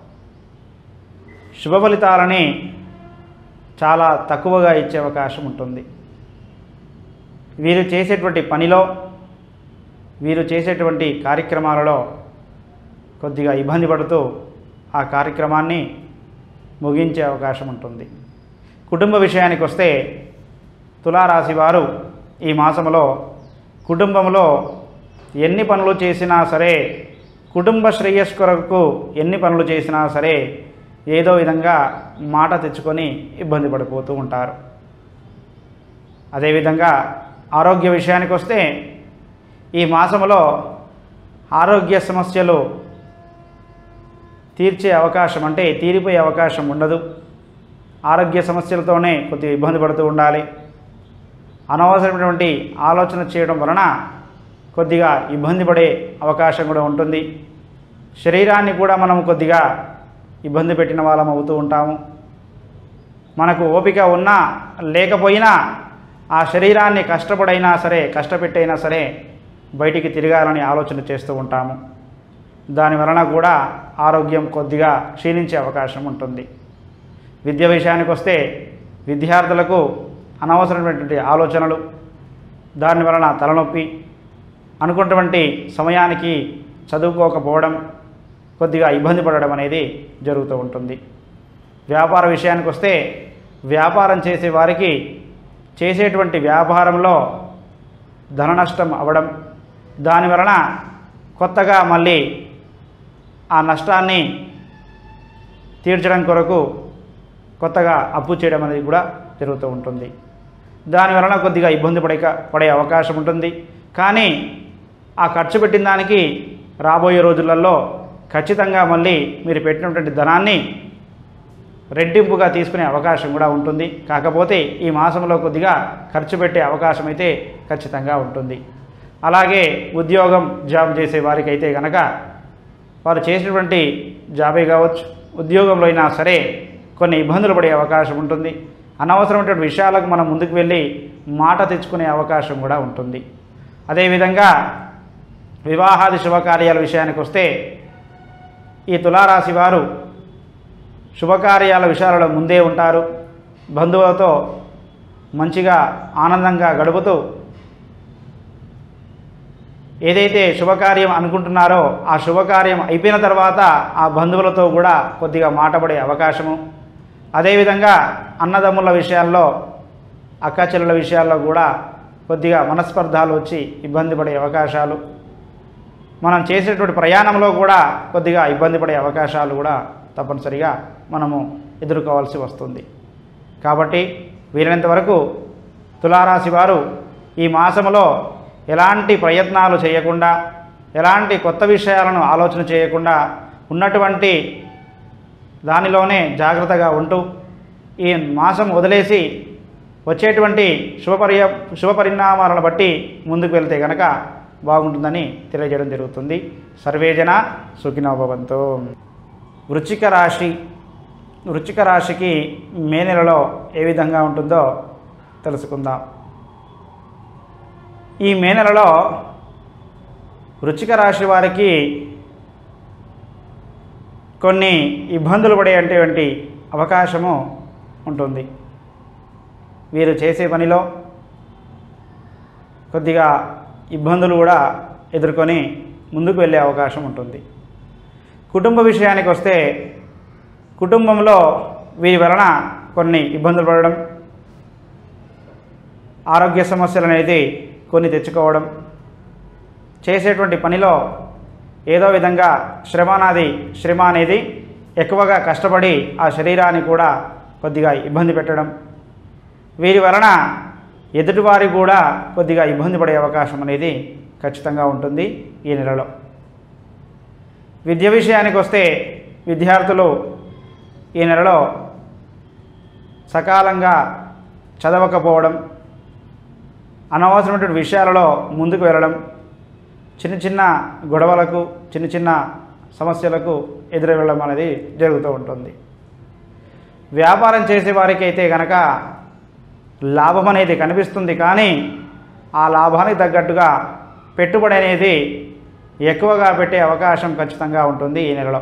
శుభ ఫలితాలని చాలా తక్కువగా ఇచ్చే అవకాశం ఉంటుంది వీరు చేసేటువంటి పనిలో వీరు చేసేటువంటి కార్యక్రమాలలో కొద్దిగా ఇబ్బంది పడుతూ ఆ కార్యక్రమాన్ని ముగించే అవకాశం ఉంటుంది కుటుంబ విషయానికి వస్తే తులారాశి వారు ఈ మాసంలో కుటుంబంలో ఎన్ని పనులు చేసినా సరే కుటుంబ శ్రేయస్ కొరకు ఎన్ని పనులు చేసినా సరే ఏదో విధంగా మాట తెచ్చుకొని ఇబ్బంది పడిపోతూ ఉంటారు అదేవిధంగా ఆరోగ్య విషయానికి వస్తే ఈ మాసంలో ఆరోగ్య సమస్యలు తీర్చే అవకాశం అంటే తీరిపోయే అవకాశం ఉండదు ఆరోగ్య సమస్యలతోనే కొద్దిగా ఇబ్బంది పడుతూ ఉండాలి అనవసరమైనటువంటి ఆలోచన చేయడం వలన కొద్దిగా ఇబ్బంది పడే అవకాశం కూడా ఉంటుంది శరీరాన్ని కూడా మనం కొద్దిగా ఇబ్బంది పెట్టిన వాళ్ళం అవుతూ ఉంటాము మనకు ఓపిక ఉన్నా లేకపోయినా ఆ శరీరాన్ని కష్టపడైనా సరే కష్టపెట్టైనా సరే బయటికి తిరగాలని ఆలోచన చేస్తూ ఉంటాము దాని వలన కూడా ఆరోగ్యం కొద్దిగా క్షీణించే అవకాశం ఉంటుంది విద్య విషయానికి వస్తే విద్యార్థులకు అనవసరమైనటువంటి ఆలోచనలు దాని వలన తలనొప్పి అనుకున్నటువంటి సమయానికి చదువుకోకపోవడం కొద్దిగా ఇబ్బంది పడడం అనేది జరుగుతూ ఉంటుంది వ్యాపార విషయానికి వస్తే వ్యాపారం చేసే వారికి చేసేటువంటి వ్యాపారంలో ధన నష్టం అవ్వడం దాని వలన కొత్తగా మళ్ళీ ఆ నష్టాన్ని తీర్చడం కొరకు కొత్తగా అప్పు చేయడం అనేది కూడా జరుగుతూ ఉంటుంది దాని వలన కొద్దిగా ఇబ్బంది పడే పడే అవకాశం ఉంటుంది కానీ ఆ ఖర్చు పెట్టిన దానికి రాబోయే రోజులలో ఖచ్చితంగా మళ్ళీ మీరు పెట్టినటువంటి ధనాన్ని రెట్టింపుగా తీసుకునే అవకాశం కూడా ఉంటుంది కాకపోతే ఈ మాసంలో కొద్దిగా ఖర్చు పెట్టే అవకాశం అయితే ఖచ్చితంగా ఉంటుంది అలాగే ఉద్యోగం జాబ్ చేసే వారికి అయితే కనుక వారు చేసినటువంటి జాబే కావచ్చు ఉద్యోగంలో అయినా సరే కొన్ని ఇబ్బందులు పడే అవకాశం ఉంటుంది అనవసరమైనటువంటి విషయాలకు మనం ముందుకు వెళ్ళి మాట తెచ్చుకునే అవకాశం కూడా ఉంటుంది అదేవిధంగా వివాహాది శుభకార్యాల విషయానికి వస్తే ఈ తులారాశి వారు శుభకార్యాల విషయాలలో ముందే ఉంటారు బంధువులతో మంచిగా ఆనందంగా గడుపుతూ ఏదైతే శుభకార్యం అనుకుంటున్నారో ఆ శుభకార్యం అయిపోయిన తర్వాత ఆ బంధువులతో కూడా కొద్దిగా మాటపడే అవకాశము అదేవిధంగా అన్నదమ్ముల విషయాల్లో అక్క చెల్లెల విషయాల్లో కూడా కొద్దిగా మనస్పర్ధాలు వచ్చి ఇబ్బంది పడే అవకాశాలు మనం చేసేటువంటి ప్రయాణంలో కూడా కొద్దిగా ఇబ్బంది పడే అవకాశాలు కూడా తప్పనిసరిగా మనము ఎదుర్కోవాల్సి వస్తుంది కాబట్టి వీలైనంత వరకు తులారాశి వారు ఈ మాసములో ఎలాంటి ప్రయత్నాలు చేయకుండా ఎలాంటి కొత్త విషయాలను ఆలోచన చేయకుండా ఉన్నటువంటి దానిలోనే జాగ్రత్తగా ఉంటూ ఈ మాసం వదిలేసి వచ్చేటువంటి శుభపర్య శుభపరిణామాలను బట్టి ముందుకు వెళ్తే గనక బాగుంటుందని తెలియజేయడం జరుగుతుంది సర్వేజన సుఖినోభవంతో వృచ్చిక రాశి వృచ్చిక రాశికి మే నెలలో ఏ విధంగా ఉంటుందో తెలుసుకుందాం ఈ మే నెలలో వృచ్చిక రాశి వారికి కొన్ని ఇబ్బందులు పడేటువంటి అవకాశము ఉంటుంది వీరు చేసే పనిలో కొద్దిగా ఇబ్బందులు కూడా ఎదుర్కొని ముందుకు వెళ్ళే అవకాశం ఉంటుంది కుటుంబ విషయానికి వస్తే కుటుంబంలో వీరి వలన కొన్ని ఇబ్బందులు పడడం ఆరోగ్య సమస్యలు అనేది కొన్ని తెచ్చుకోవడం చేసేటువంటి పనిలో ఏదో విధంగా శ్రమ అనేది శ్రమ అనేది ఎక్కువగా కష్టపడి ఆ శరీరాన్ని కూడా కొద్దిగా ఇబ్బంది పెట్టడం వీరి వలన ఎదుటివారి కూడా కొద్దిగా ఇబ్బంది పడే అవకాశం అనేది ఖచ్చితంగా ఉంటుంది ఈ నెలలో విద్య విషయానికి వస్తే విద్యార్థులు ఈ నెలలో సకాలంగా చదవకపోవడం అనవసరమైనటువంటి విషయాలలో ముందుకు వెళ్ళడం చిన్న చిన్న గొడవలకు చిన్న చిన్న సమస్యలకు ఎదురు వెళ్ళడం అనేది జరుగుతూ ఉంటుంది వ్యాపారం చేసే వారికి అయితే కనుక లాభం అనేది కనిపిస్తుంది కానీ ఆ లాభానికి తగ్గట్టుగా పెట్టుబడి అనేది ఎక్కువగా పెట్టే అవకాశం ఖచ్చితంగా ఉంటుంది ఈ నెలలో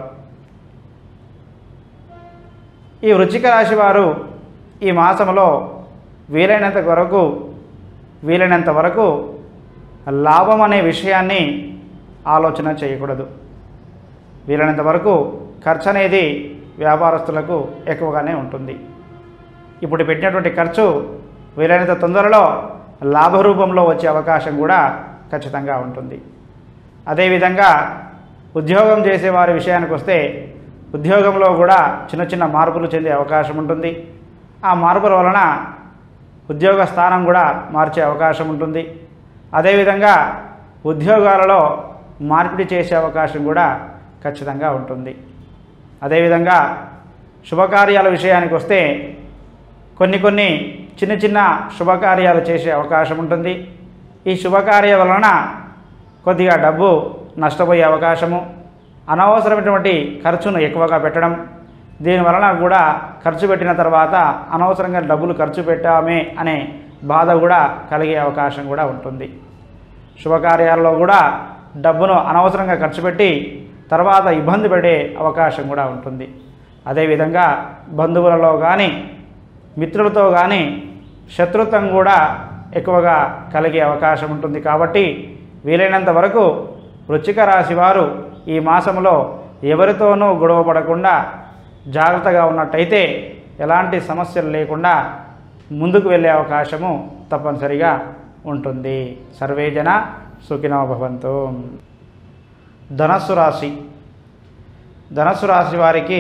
ఈ వృచ్చిక రాశి వారు ఈ మాసంలో వీలైనంత వరకు వీలైనంత వరకు లాభం అనే విషయాన్ని ఆలోచన చేయకూడదు వీలైనంత వరకు ఖర్చు అనేది వ్యాపారస్తులకు ఎక్కువగానే ఉంటుంది ఇప్పుడు పెట్టినటువంటి ఖర్చు వీలైనంత తొందరలో లాభ రూపంలో వచ్చే అవకాశం కూడా ఖచ్చితంగా ఉంటుంది అదేవిధంగా ఉద్యోగం చేసే వారి విషయానికి వస్తే ఉద్యోగంలో కూడా చిన్న చిన్న మార్పులు చెందే అవకాశం ఉంటుంది ఆ మార్పుల వలన ఉద్యోగ స్థానం కూడా మార్చే అవకాశం ఉంటుంది అదేవిధంగా ఉద్యోగాలలో మార్పిడి చేసే అవకాశం కూడా ఖచ్చితంగా ఉంటుంది అదేవిధంగా శుభకార్యాల విషయానికి వస్తే కొన్ని కొన్ని చిన్న చిన్న శుభకార్యాలు చేసే అవకాశం ఉంటుంది ఈ శుభకార్య వలన కొద్దిగా డబ్బు నష్టపోయే అవకాశము అనవసరమైనటువంటి ఖర్చును ఎక్కువగా పెట్టడం దీనివలన కూడా ఖర్చు పెట్టిన తర్వాత అనవసరంగా డబ్బులు ఖర్చు పెట్టామే అనే బాధ కూడా కలిగే అవకాశం కూడా ఉంటుంది శుభకార్యాల్లో కూడా డబ్బును అనవసరంగా ఖర్చు పెట్టి తర్వాత ఇబ్బంది పడే అవకాశం కూడా ఉంటుంది అదేవిధంగా బంధువులలో కానీ మిత్రులతో కానీ శత్రుత్వం కూడా ఎక్కువగా కలిగే అవకాశం ఉంటుంది కాబట్టి వీలైనంత వరకు వృచ్చిక రాశి వారు ఈ మాసంలో ఎవరితోనూ గొడవ పడకుండా జాగ్రత్తగా ఉన్నట్టయితే ఎలాంటి సమస్యలు లేకుండా ముందుకు వెళ్ళే అవకాశము తప్పనిసరిగా ఉంటుంది సర్వే జన సుఖినో భవంతు ధనస్సు రాశి ధనస్సు రాశి వారికి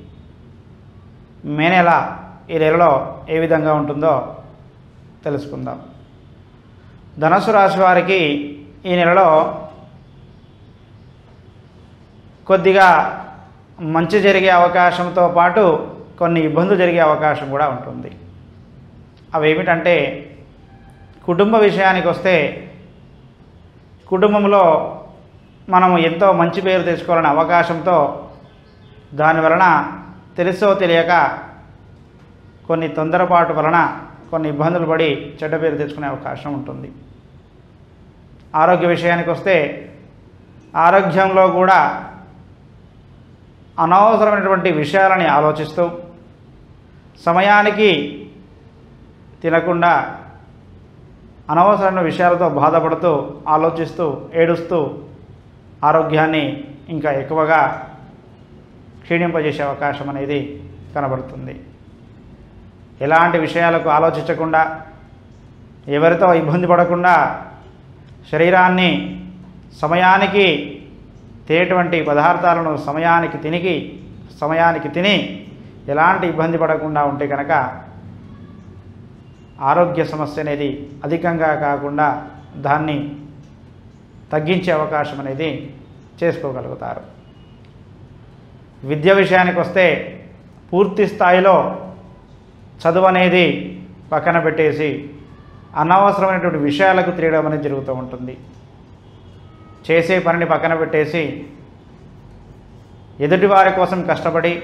మే నెల ఈ నెలలో ఏ విధంగా ఉంటుందో తెలుసుకుందాం ధనస్సు రాశి వారికి ఈ నెలలో కొద్దిగా మంచి జరిగే అవకాశంతో పాటు కొన్ని ఇబ్బందులు జరిగే అవకాశం కూడా ఉంటుంది అవి ఏమిటంటే కుటుంబ విషయానికి వస్తే కుటుంబంలో మనము ఎంతో మంచి పేరు తెచ్చుకోవాలనే అవకాశంతో దాని వలన తెలుసో తెలియక కొన్ని తొందరపాటు వలన కొన్ని ఇబ్బందులు పడి చెడ్డ పేరు తెచ్చుకునే అవకాశం ఉంటుంది ఆరోగ్య విషయానికి వస్తే ఆరోగ్యంలో కూడా అనవసరమైనటువంటి విషయాలని ఆలోచిస్తూ సమయానికి తినకుండా అనవసరమైన విషయాలతో బాధపడుతూ ఆలోచిస్తూ ఏడుస్తూ ఆరోగ్యాన్ని ఇంకా ఎక్కువగా క్షీణింపజేసే అవకాశం అనేది కనబడుతుంది ఎలాంటి విషయాలకు ఆలోచించకుండా ఎవరితో ఇబ్బంది పడకుండా శరీరాన్ని సమయానికి తినేటువంటి పదార్థాలను సమయానికి తినిగి సమయానికి తిని ఎలాంటి ఇబ్బంది పడకుండా ఉంటే కనుక ఆరోగ్య సమస్య అనేది అధికంగా కాకుండా దాన్ని తగ్గించే అవకాశం అనేది చేసుకోగలుగుతారు విద్య విషయానికి వస్తే పూర్తి స్థాయిలో చదువు అనేది పక్కన పెట్టేసి అనవసరమైనటువంటి విషయాలకు తిరగడం అనేది జరుగుతూ ఉంటుంది చేసే పనిని పక్కన పెట్టేసి ఎదుటి వారి కోసం కష్టపడి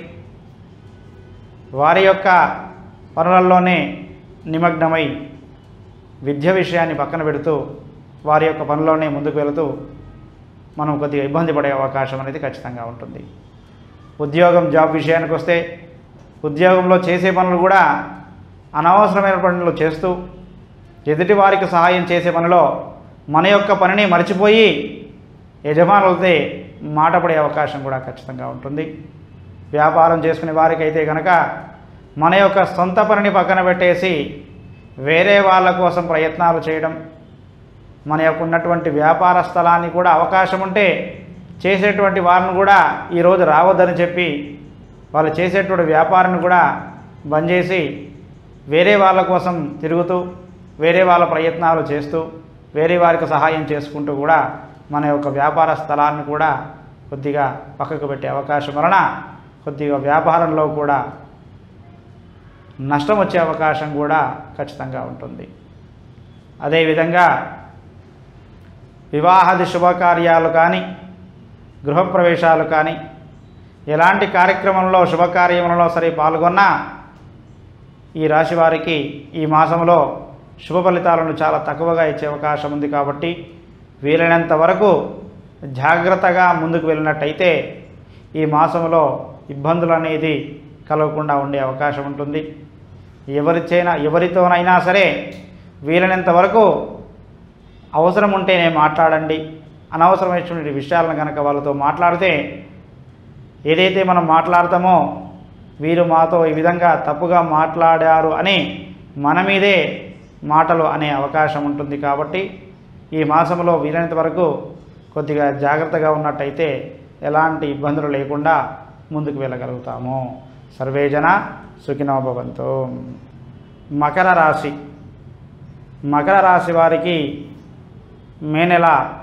వారి యొక్క పనులలోనే నిమగ్నమై విద్య విషయాన్ని పక్కన పెడుతూ వారి యొక్క పనిలోనే ముందుకు వెళుతూ మనం కొద్దిగా ఇబ్బంది పడే అవకాశం అనేది ఖచ్చితంగా ఉంటుంది ఉద్యోగం జాబ్ విషయానికి వస్తే ఉద్యోగంలో చేసే పనులు కూడా అనవసరమైన పనులు చేస్తూ ఎదుటి వారికి సహాయం చేసే పనిలో మన యొక్క పనిని మర్చిపోయి యజమానులతో మాట పడే అవకాశం కూడా ఖచ్చితంగా ఉంటుంది వ్యాపారం చేసుకునే వారికి అయితే కనుక మన యొక్క సొంత పనిని పక్కన పెట్టేసి వేరే వాళ్ళ కోసం ప్రయత్నాలు చేయడం మన యొక్క ఉన్నటువంటి వ్యాపార స్థలాన్ని కూడా అవకాశం ఉంటే చేసేటువంటి వారిని కూడా ఈరోజు రావద్దని చెప్పి వాళ్ళు చేసేటువంటి వ్యాపారాన్ని కూడా బంద్ చేసి వేరే వాళ్ళ కోసం తిరుగుతూ వేరే వాళ్ళ ప్రయత్నాలు చేస్తూ వేరే వారికి సహాయం చేసుకుంటూ కూడా మన యొక్క వ్యాపార స్థలాన్ని కూడా కొద్దిగా పక్కకు పెట్టే అవకాశం వలన కొద్దిగా వ్యాపారంలో కూడా నష్టం వచ్చే అవకాశం కూడా ఖచ్చితంగా ఉంటుంది అదేవిధంగా వివాహాది శుభకార్యాలు కానీ గృహప్రవేశాలు కానీ ఎలాంటి కార్యక్రమంలో శుభకార్యములలో సరే పాల్గొన్నా ఈ రాశి వారికి ఈ మాసంలో శుభ ఫలితాలను చాలా తక్కువగా ఇచ్చే అవకాశం ఉంది కాబట్టి వీలైనంత వరకు జాగ్రత్తగా ముందుకు వెళ్ళినట్టయితే ఈ మాసంలో ఇబ్బందులు అనేది కలగకుండా ఉండే అవకాశం ఉంటుంది ఎవరిచైనా ఎవరితోనైనా సరే వీలైనంత వరకు అవసరం ఉంటేనే మాట్లాడండి అనవసరమైనటువంటి విషయాలను కనుక వాళ్ళతో మాట్లాడితే ఏదైతే మనం మాట్లాడతామో వీరు మాతో ఈ విధంగా తప్పుగా మాట్లాడారు అని మన మీదే మాటలు అనే అవకాశం ఉంటుంది కాబట్టి ఈ మాసంలో వీలైనంత వరకు కొద్దిగా జాగ్రత్తగా ఉన్నట్టయితే ఎలాంటి ఇబ్బందులు లేకుండా ముందుకు వెళ్ళగలుగుతాము సర్వేజన సుఖినో భవంతు మకర రాశి మకర రాశి వారికి మే నెల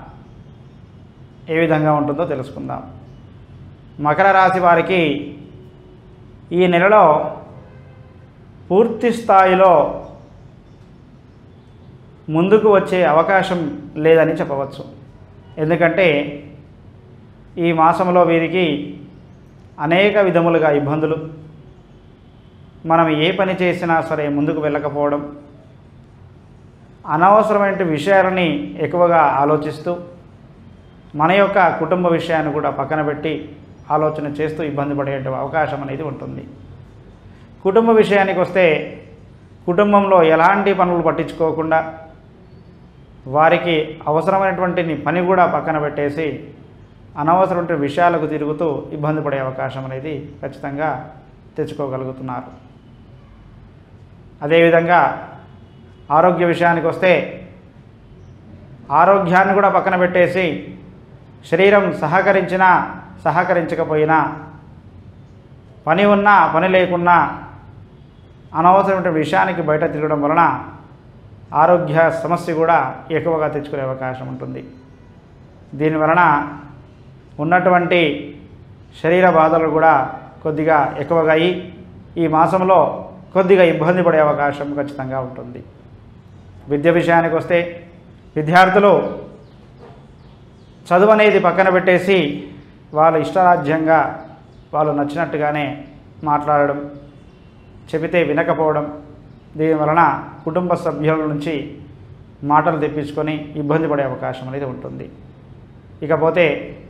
ఏ విధంగా ఉంటుందో తెలుసుకుందాం మకర రాశి వారికి ఈ నెలలో పూర్తి స్థాయిలో ముందుకు వచ్చే అవకాశం లేదని చెప్పవచ్చు ఎందుకంటే ఈ మాసంలో వీరికి అనేక విధములుగా ఇబ్బందులు మనం ఏ పని చేసినా సరే ముందుకు వెళ్ళకపోవడం అనవసరమైన విషయాలని ఎక్కువగా ఆలోచిస్తూ మన యొక్క కుటుంబ విషయాన్ని కూడా పక్కన పెట్టి ఆలోచన చేస్తూ ఇబ్బంది పడే అవకాశం అనేది ఉంటుంది కుటుంబ విషయానికి వస్తే కుటుంబంలో ఎలాంటి పనులు పట్టించుకోకుండా వారికి అవసరమైనటువంటి పని కూడా పక్కన పెట్టేసి అనవసరమైన విషయాలకు తిరుగుతూ ఇబ్బంది పడే అవకాశం అనేది ఖచ్చితంగా తెచ్చుకోగలుగుతున్నారు అదేవిధంగా ఆరోగ్య విషయానికి వస్తే ఆరోగ్యాన్ని కూడా పక్కన పెట్టేసి శరీరం సహకరించినా సహకరించకపోయినా పని ఉన్నా పని లేకున్నా అనవసరమైన విషయానికి బయట తిరగడం వలన ఆరోగ్య సమస్య కూడా ఎక్కువగా తెచ్చుకునే అవకాశం ఉంటుంది దీనివలన ఉన్నటువంటి శరీర బాధలు కూడా కొద్దిగా ఎక్కువగా అయ్యి ఈ మాసంలో కొద్దిగా ఇబ్బంది పడే అవకాశం ఖచ్చితంగా ఉంటుంది విద్య విషయానికి వస్తే విద్యార్థులు చదువు అనేది పక్కన పెట్టేసి వాళ్ళ ఇష్టరాజ్యంగా వాళ్ళు నచ్చినట్టుగానే మాట్లాడడం చెబితే వినకపోవడం దీని వలన కుటుంబ సభ్యుల నుంచి మాటలు తెప్పించుకొని ఇబ్బంది పడే అవకాశం అనేది ఉంటుంది ఇకపోతే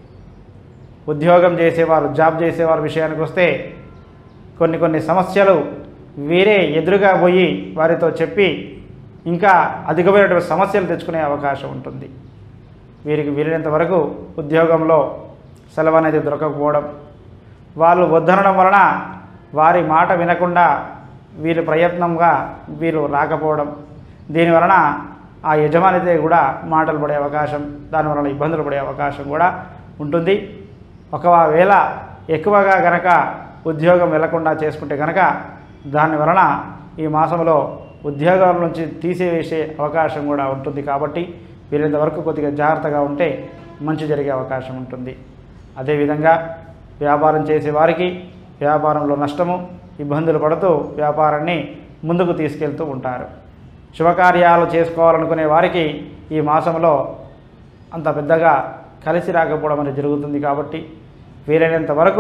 ఉద్యోగం చేసేవారు జాబ్ చేసేవారి విషయానికి వస్తే కొన్ని కొన్ని సమస్యలు వీరే ఎదురుగా పోయి వారితో చెప్పి ఇంకా అధికమైనటువంటి సమస్యలు తెచ్చుకునే అవకాశం ఉంటుంది వీరికి వీలైనంత వరకు ఉద్యోగంలో సెలవు అనేది దొరకకపోవడం వాళ్ళు వద్దనడం వలన వారి మాట వినకుండా వీరి ప్రయత్నంగా వీరు రాకపోవడం దీనివలన ఆ యజమానితే కూడా మాటలు పడే అవకాశం దానివలన ఇబ్బందులు పడే అవకాశం కూడా ఉంటుంది ఒకవేళ ఎక్కువగా గనక ఉద్యోగం వెళ్లకుండా చేసుకుంటే కనుక దాని వలన ఈ మాసంలో ఉద్యోగాల నుంచి తీసివేసే అవకాశం కూడా ఉంటుంది కాబట్టి వీలైనంత వరకు కొద్దిగా జాగ్రత్తగా ఉంటే మంచి జరిగే అవకాశం ఉంటుంది అదేవిధంగా వ్యాపారం చేసే వారికి వ్యాపారంలో నష్టము ఇబ్బందులు పడుతూ వ్యాపారాన్ని ముందుకు తీసుకెళ్తూ ఉంటారు శుభకార్యాలు చేసుకోవాలనుకునే వారికి ఈ మాసంలో అంత పెద్దగా కలిసి రాకపోవడం అనేది జరుగుతుంది కాబట్టి వీలైనంత వరకు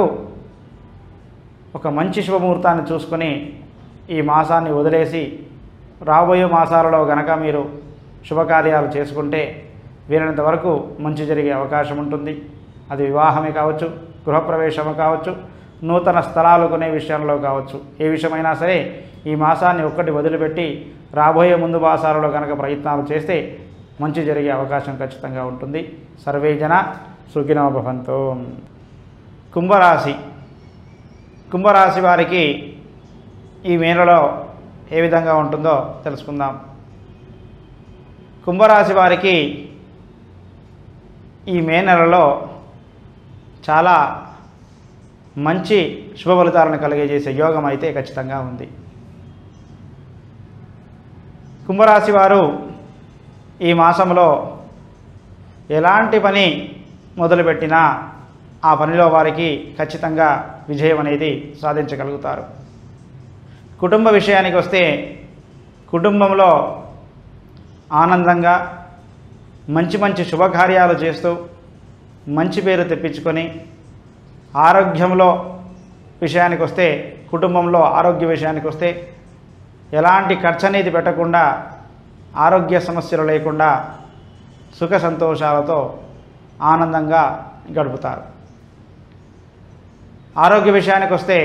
ఒక మంచి శుభముహూర్తాన్ని చూసుకొని ఈ మాసాన్ని వదిలేసి రాబోయే మాసాలలో గనక మీరు శుభకార్యాలు చేసుకుంటే వీలైనంత వరకు మంచి జరిగే అవకాశం ఉంటుంది అది వివాహమే కావచ్చు గృహప్రవేశమే కావచ్చు నూతన స్థలాలు కొనే విషయంలో కావచ్చు ఏ విషయమైనా సరే ఈ మాసాన్ని ఒక్కటి వదిలిపెట్టి రాబోయే ముందు మాసాలలో కనుక ప్రయత్నాలు చేస్తే మంచి జరిగే అవకాశం ఖచ్చితంగా ఉంటుంది సర్వే జన సుఖినో భవంతు కుంభరాశి కుంభరాశి వారికి ఈ మేనలో ఏ విధంగా ఉంటుందో తెలుసుకుందాం కుంభరాశి వారికి ఈ మే నెలలో చాలా మంచి శుభ ఫలితాలను కలిగజేసే యోగం అయితే ఖచ్చితంగా ఉంది కుంభరాశి వారు ఈ మాసంలో ఎలాంటి పని మొదలుపెట్టినా ఆ పనిలో వారికి ఖచ్చితంగా విజయం అనేది సాధించగలుగుతారు కుటుంబ విషయానికి వస్తే కుటుంబంలో ఆనందంగా మంచి మంచి శుభకార్యాలు చేస్తూ మంచి పేరు తెప్పించుకొని ఆరోగ్యంలో విషయానికి వస్తే కుటుంబంలో ఆరోగ్య విషయానికి వస్తే ఎలాంటి ఖర్చు అనేది పెట్టకుండా ఆరోగ్య సమస్యలు లేకుండా సుఖ సంతోషాలతో ఆనందంగా గడుపుతారు ఆరోగ్య విషయానికి వస్తే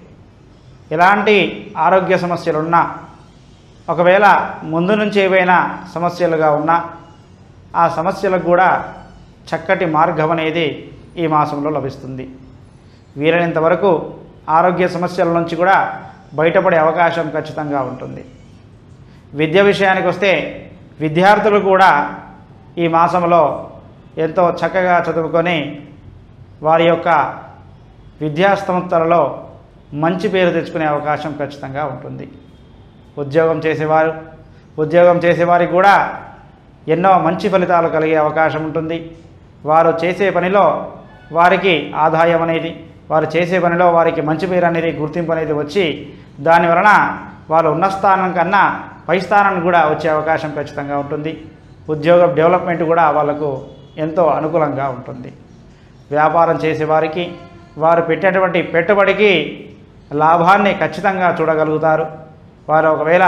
ఎలాంటి ఆరోగ్య సమస్యలున్నా ఒకవేళ ముందు నుంచి ఏవైనా సమస్యలుగా ఉన్నా ఆ సమస్యలకు కూడా చక్కటి మార్గం అనేది ఈ మాసంలో లభిస్తుంది వీలైనంత వరకు ఆరోగ్య సమస్యల నుంచి కూడా బయటపడే అవకాశం ఖచ్చితంగా ఉంటుంది విద్య విషయానికి వస్తే విద్యార్థులు కూడా ఈ మాసంలో ఎంతో చక్కగా చదువుకొని వారి యొక్క విద్యా సంస్థలలో మంచి పేరు తెచ్చుకునే అవకాశం ఖచ్చితంగా ఉంటుంది ఉద్యోగం చేసేవారు ఉద్యోగం చేసేవారికి కూడా ఎన్నో మంచి ఫలితాలు కలిగే అవకాశం ఉంటుంది వారు చేసే పనిలో వారికి ఆదాయం అనేది వారు చేసే పనిలో వారికి మంచి పేరు అనేది గుర్తింపు అనేది వచ్చి దాని వలన వారు ఉన్న స్థానం కన్నా పై స్థానానికి కూడా వచ్చే అవకాశం ఖచ్చితంగా ఉంటుంది ఉద్యోగ డెవలప్మెంట్ కూడా వాళ్ళకు ఎంతో అనుకూలంగా ఉంటుంది వ్యాపారం చేసేవారికి వారు పెట్టేటువంటి పెట్టుబడికి లాభాన్ని ఖచ్చితంగా చూడగలుగుతారు వారు ఒకవేళ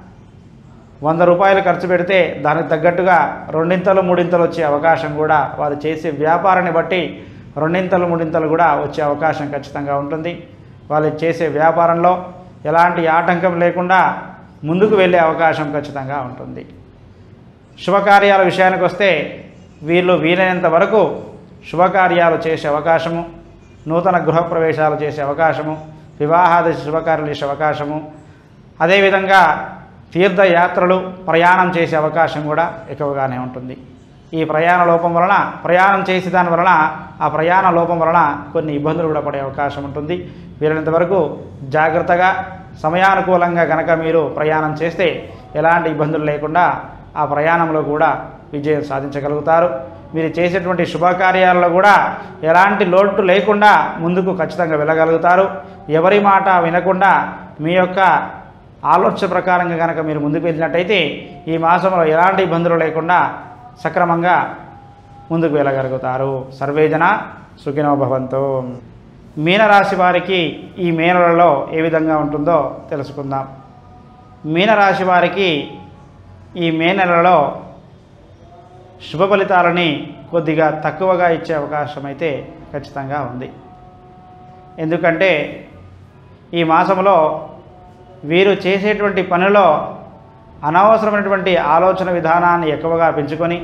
వంద రూపాయలు ఖర్చు పెడితే దానికి తగ్గట్టుగా రెండింతలు మూడింతలు వచ్చే అవకాశం కూడా వారు చేసే వ్యాపారాన్ని బట్టి రెండింతలు మూడింతలు కూడా వచ్చే అవకాశం ఖచ్చితంగా ఉంటుంది వాళ్ళు చేసే వ్యాపారంలో ఎలాంటి ఆటంకం లేకుండా ముందుకు వెళ్ళే అవకాశం ఖచ్చితంగా ఉంటుంది శుభకార్యాల విషయానికి వస్తే వీళ్ళు వీలైనంత వరకు శుభకార్యాలు చేసే అవకాశము నూతన గృహప్రవేశాలు చేసే అవకాశము వివాహాది శుభకార్యాలు చేసే అవకాశము అదేవిధంగా తీర్థయాత్రలు ప్రయాణం చేసే అవకాశం కూడా ఎక్కువగానే ఉంటుంది ఈ ప్రయాణ లోపం వలన ప్రయాణం చేసే దాని వలన ఆ ప్రయాణ లోపం వలన కొన్ని ఇబ్బందులు కూడా పడే అవకాశం ఉంటుంది వీలైనంత వరకు జాగ్రత్తగా సమయానుకూలంగా గనక మీరు ప్రయాణం చేస్తే ఎలాంటి ఇబ్బందులు లేకుండా ఆ ప్రయాణంలో కూడా విజయం సాధించగలుగుతారు మీరు చేసేటువంటి శుభకార్యాలలో కూడా ఎలాంటి లోటు లేకుండా ముందుకు ఖచ్చితంగా వెళ్ళగలుగుతారు ఎవరి మాట వినకుండా మీ యొక్క ఆలోచన ప్రకారంగా కనుక మీరు ముందుకు వెళ్ళినట్టయితే ఈ మాసంలో ఎలాంటి ఇబ్బందులు లేకుండా సక్రమంగా ముందుకు వెళ్ళగలుగుతారు సర్వేజన సుఖినో భవంతు మీనరాశి వారికి ఈ మే నెలలో ఏ విధంగా ఉంటుందో తెలుసుకుందాం మీనరాశి వారికి ఈ మే నెలలో శుభ ఫలితాలని కొద్దిగా తక్కువగా ఇచ్చే అవకాశం అయితే ఖచ్చితంగా ఉంది ఎందుకంటే ఈ మాసంలో వీరు చేసేటువంటి పనిలో అనవసరమైనటువంటి ఆలోచన విధానాన్ని ఎక్కువగా పెంచుకొని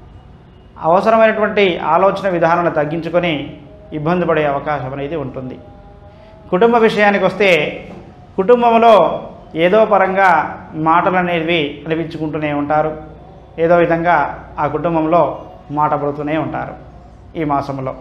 అవసరమైనటువంటి ఆలోచన విధానాన్ని తగ్గించుకొని ఇబ్బంది పడే అవకాశం అనేది ఉంటుంది కుటుంబ విషయానికి వస్తే కుటుంబంలో ఏదో పరంగా మాటలు అనేవి అనిపించుకుంటూనే ఉంటారు ఏదో విధంగా ఆ కుటుంబంలో మాట పడుతూనే ఉంటారు ఈ మాసంలో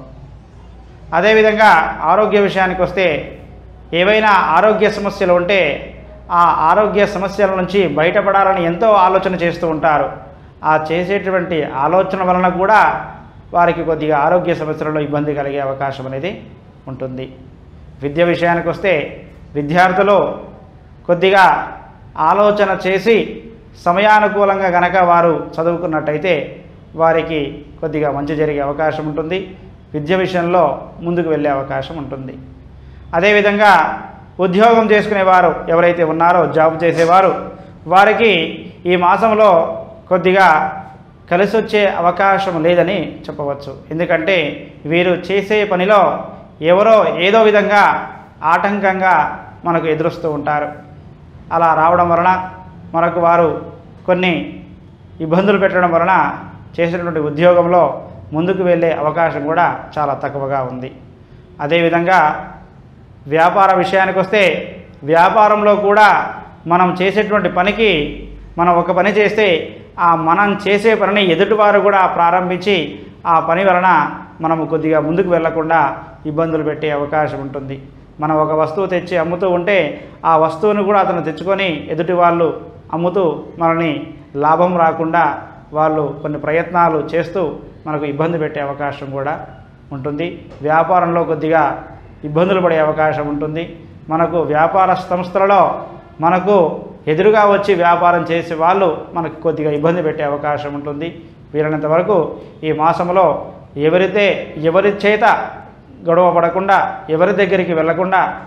అదేవిధంగా ఆరోగ్య విషయానికి వస్తే ఏవైనా ఆరోగ్య సమస్యలు ఉంటే ఆ ఆరోగ్య సమస్యల నుంచి బయటపడాలని ఎంతో ఆలోచన చేస్తూ ఉంటారు ఆ చేసేటువంటి ఆలోచన వలన కూడా వారికి కొద్దిగా ఆరోగ్య సమస్యలలో ఇబ్బంది కలిగే అవకాశం అనేది ఉంటుంది విద్య విషయానికి వస్తే విద్యార్థులు కొద్దిగా ఆలోచన చేసి సమయానుకూలంగా గనక వారు చదువుకున్నట్టయితే వారికి కొద్దిగా మంచి జరిగే అవకాశం ఉంటుంది విద్య విషయంలో ముందుకు వెళ్ళే అవకాశం ఉంటుంది అదేవిధంగా ఉద్యోగం చేసుకునేవారు ఎవరైతే ఉన్నారో జాబ్ చేసేవారు వారికి ఈ మాసంలో కొద్దిగా కలిసి వచ్చే అవకాశం లేదని చెప్పవచ్చు ఎందుకంటే వీరు చేసే పనిలో ఎవరో ఏదో విధంగా ఆటంకంగా మనకు ఎదురుస్తూ ఉంటారు అలా రావడం వలన మనకు వారు కొన్ని ఇబ్బందులు పెట్టడం వలన చేసినటువంటి ఉద్యోగంలో ముందుకు వెళ్ళే అవకాశం కూడా చాలా తక్కువగా ఉంది అదేవిధంగా వ్యాపార విషయానికి వస్తే వ్యాపారంలో కూడా మనం చేసేటువంటి పనికి మనం ఒక పని చేస్తే ఆ మనం చేసే పనిని ఎదుటివారు కూడా ప్రారంభించి ఆ పని వలన మనము కొద్దిగా ముందుకు వెళ్లకుండా ఇబ్బందులు పెట్టే అవకాశం ఉంటుంది మనం ఒక వస్తువు తెచ్చి అమ్ముతూ ఉంటే ఆ వస్తువును కూడా అతను తెచ్చుకొని ఎదుటి వాళ్ళు అమ్ముతూ మనల్ని లాభం రాకుండా వాళ్ళు కొన్ని ప్రయత్నాలు చేస్తూ మనకు ఇబ్బంది పెట్టే అవకాశం కూడా ఉంటుంది వ్యాపారంలో కొద్దిగా ఇబ్బందులు పడే అవకాశం ఉంటుంది మనకు వ్యాపార సంస్థలలో మనకు ఎదురుగా వచ్చి వ్యాపారం చేసే వాళ్ళు మనకు కొద్దిగా ఇబ్బంది పెట్టే అవకాశం ఉంటుంది వీలైనంత వరకు ఈ మాసంలో ఎవరైతే ఎవరి చేత గొడవ పడకుండా ఎవరి దగ్గరికి వెళ్లకుండా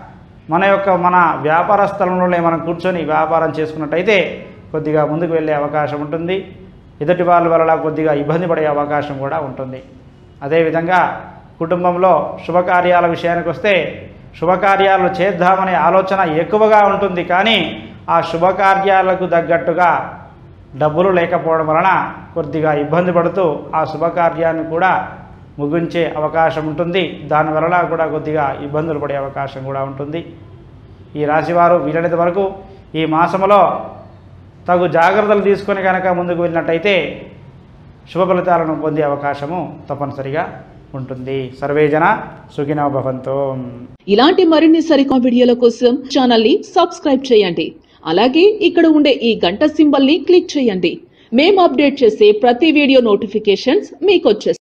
మన యొక్క మన వ్యాపార స్థలంలోనే మనం కూర్చొని వ్యాపారం చేసుకున్నట్టయితే కొద్దిగా ముందుకు వెళ్ళే అవకాశం ఉంటుంది ఎదుటి వాళ్ళ వల్ల కొద్దిగా ఇబ్బంది పడే అవకాశం కూడా ఉంటుంది అదేవిధంగా కుటుంబంలో శుభకార్యాల విషయానికి వస్తే శుభకార్యాలు చేద్దామనే ఆలోచన ఎక్కువగా ఉంటుంది కానీ ఆ శుభకార్యాలకు తగ్గట్టుగా డబ్బులు లేకపోవడం వలన కొద్దిగా ఇబ్బంది పడుతూ ఆ శుభకార్యాన్ని కూడా ముగించే అవకాశం ఉంటుంది దానివలన కూడా కొద్దిగా ఇబ్బందులు పడే అవకాశం కూడా ఉంటుంది ఈ రాశివారు వీలైనంత వరకు ఈ మాసములో తగు జాగ్రత్తలు తీసుకొని కనుక ముందుకు వెళ్ళినట్టయితే శుభ ఫలితాలను పొందే అవకాశము తప్పనిసరిగా ఉంటుంది సర్వేజన సుఖినో భవంతో ఇలాంటి మరిన్ని సరికొత్త వీడియోల కోసం ఛానల్ ని సబ్స్క్రైబ్ చేయండి అలాగే ఇక్కడ ఉండే ఈ గంట సింబల్ ని క్లిక్ చేయండి మేము అప్డేట్ చేసే ప్రతి వీడియో నోటిఫికేషన్స్ మీకు వచ్చేస్తాయి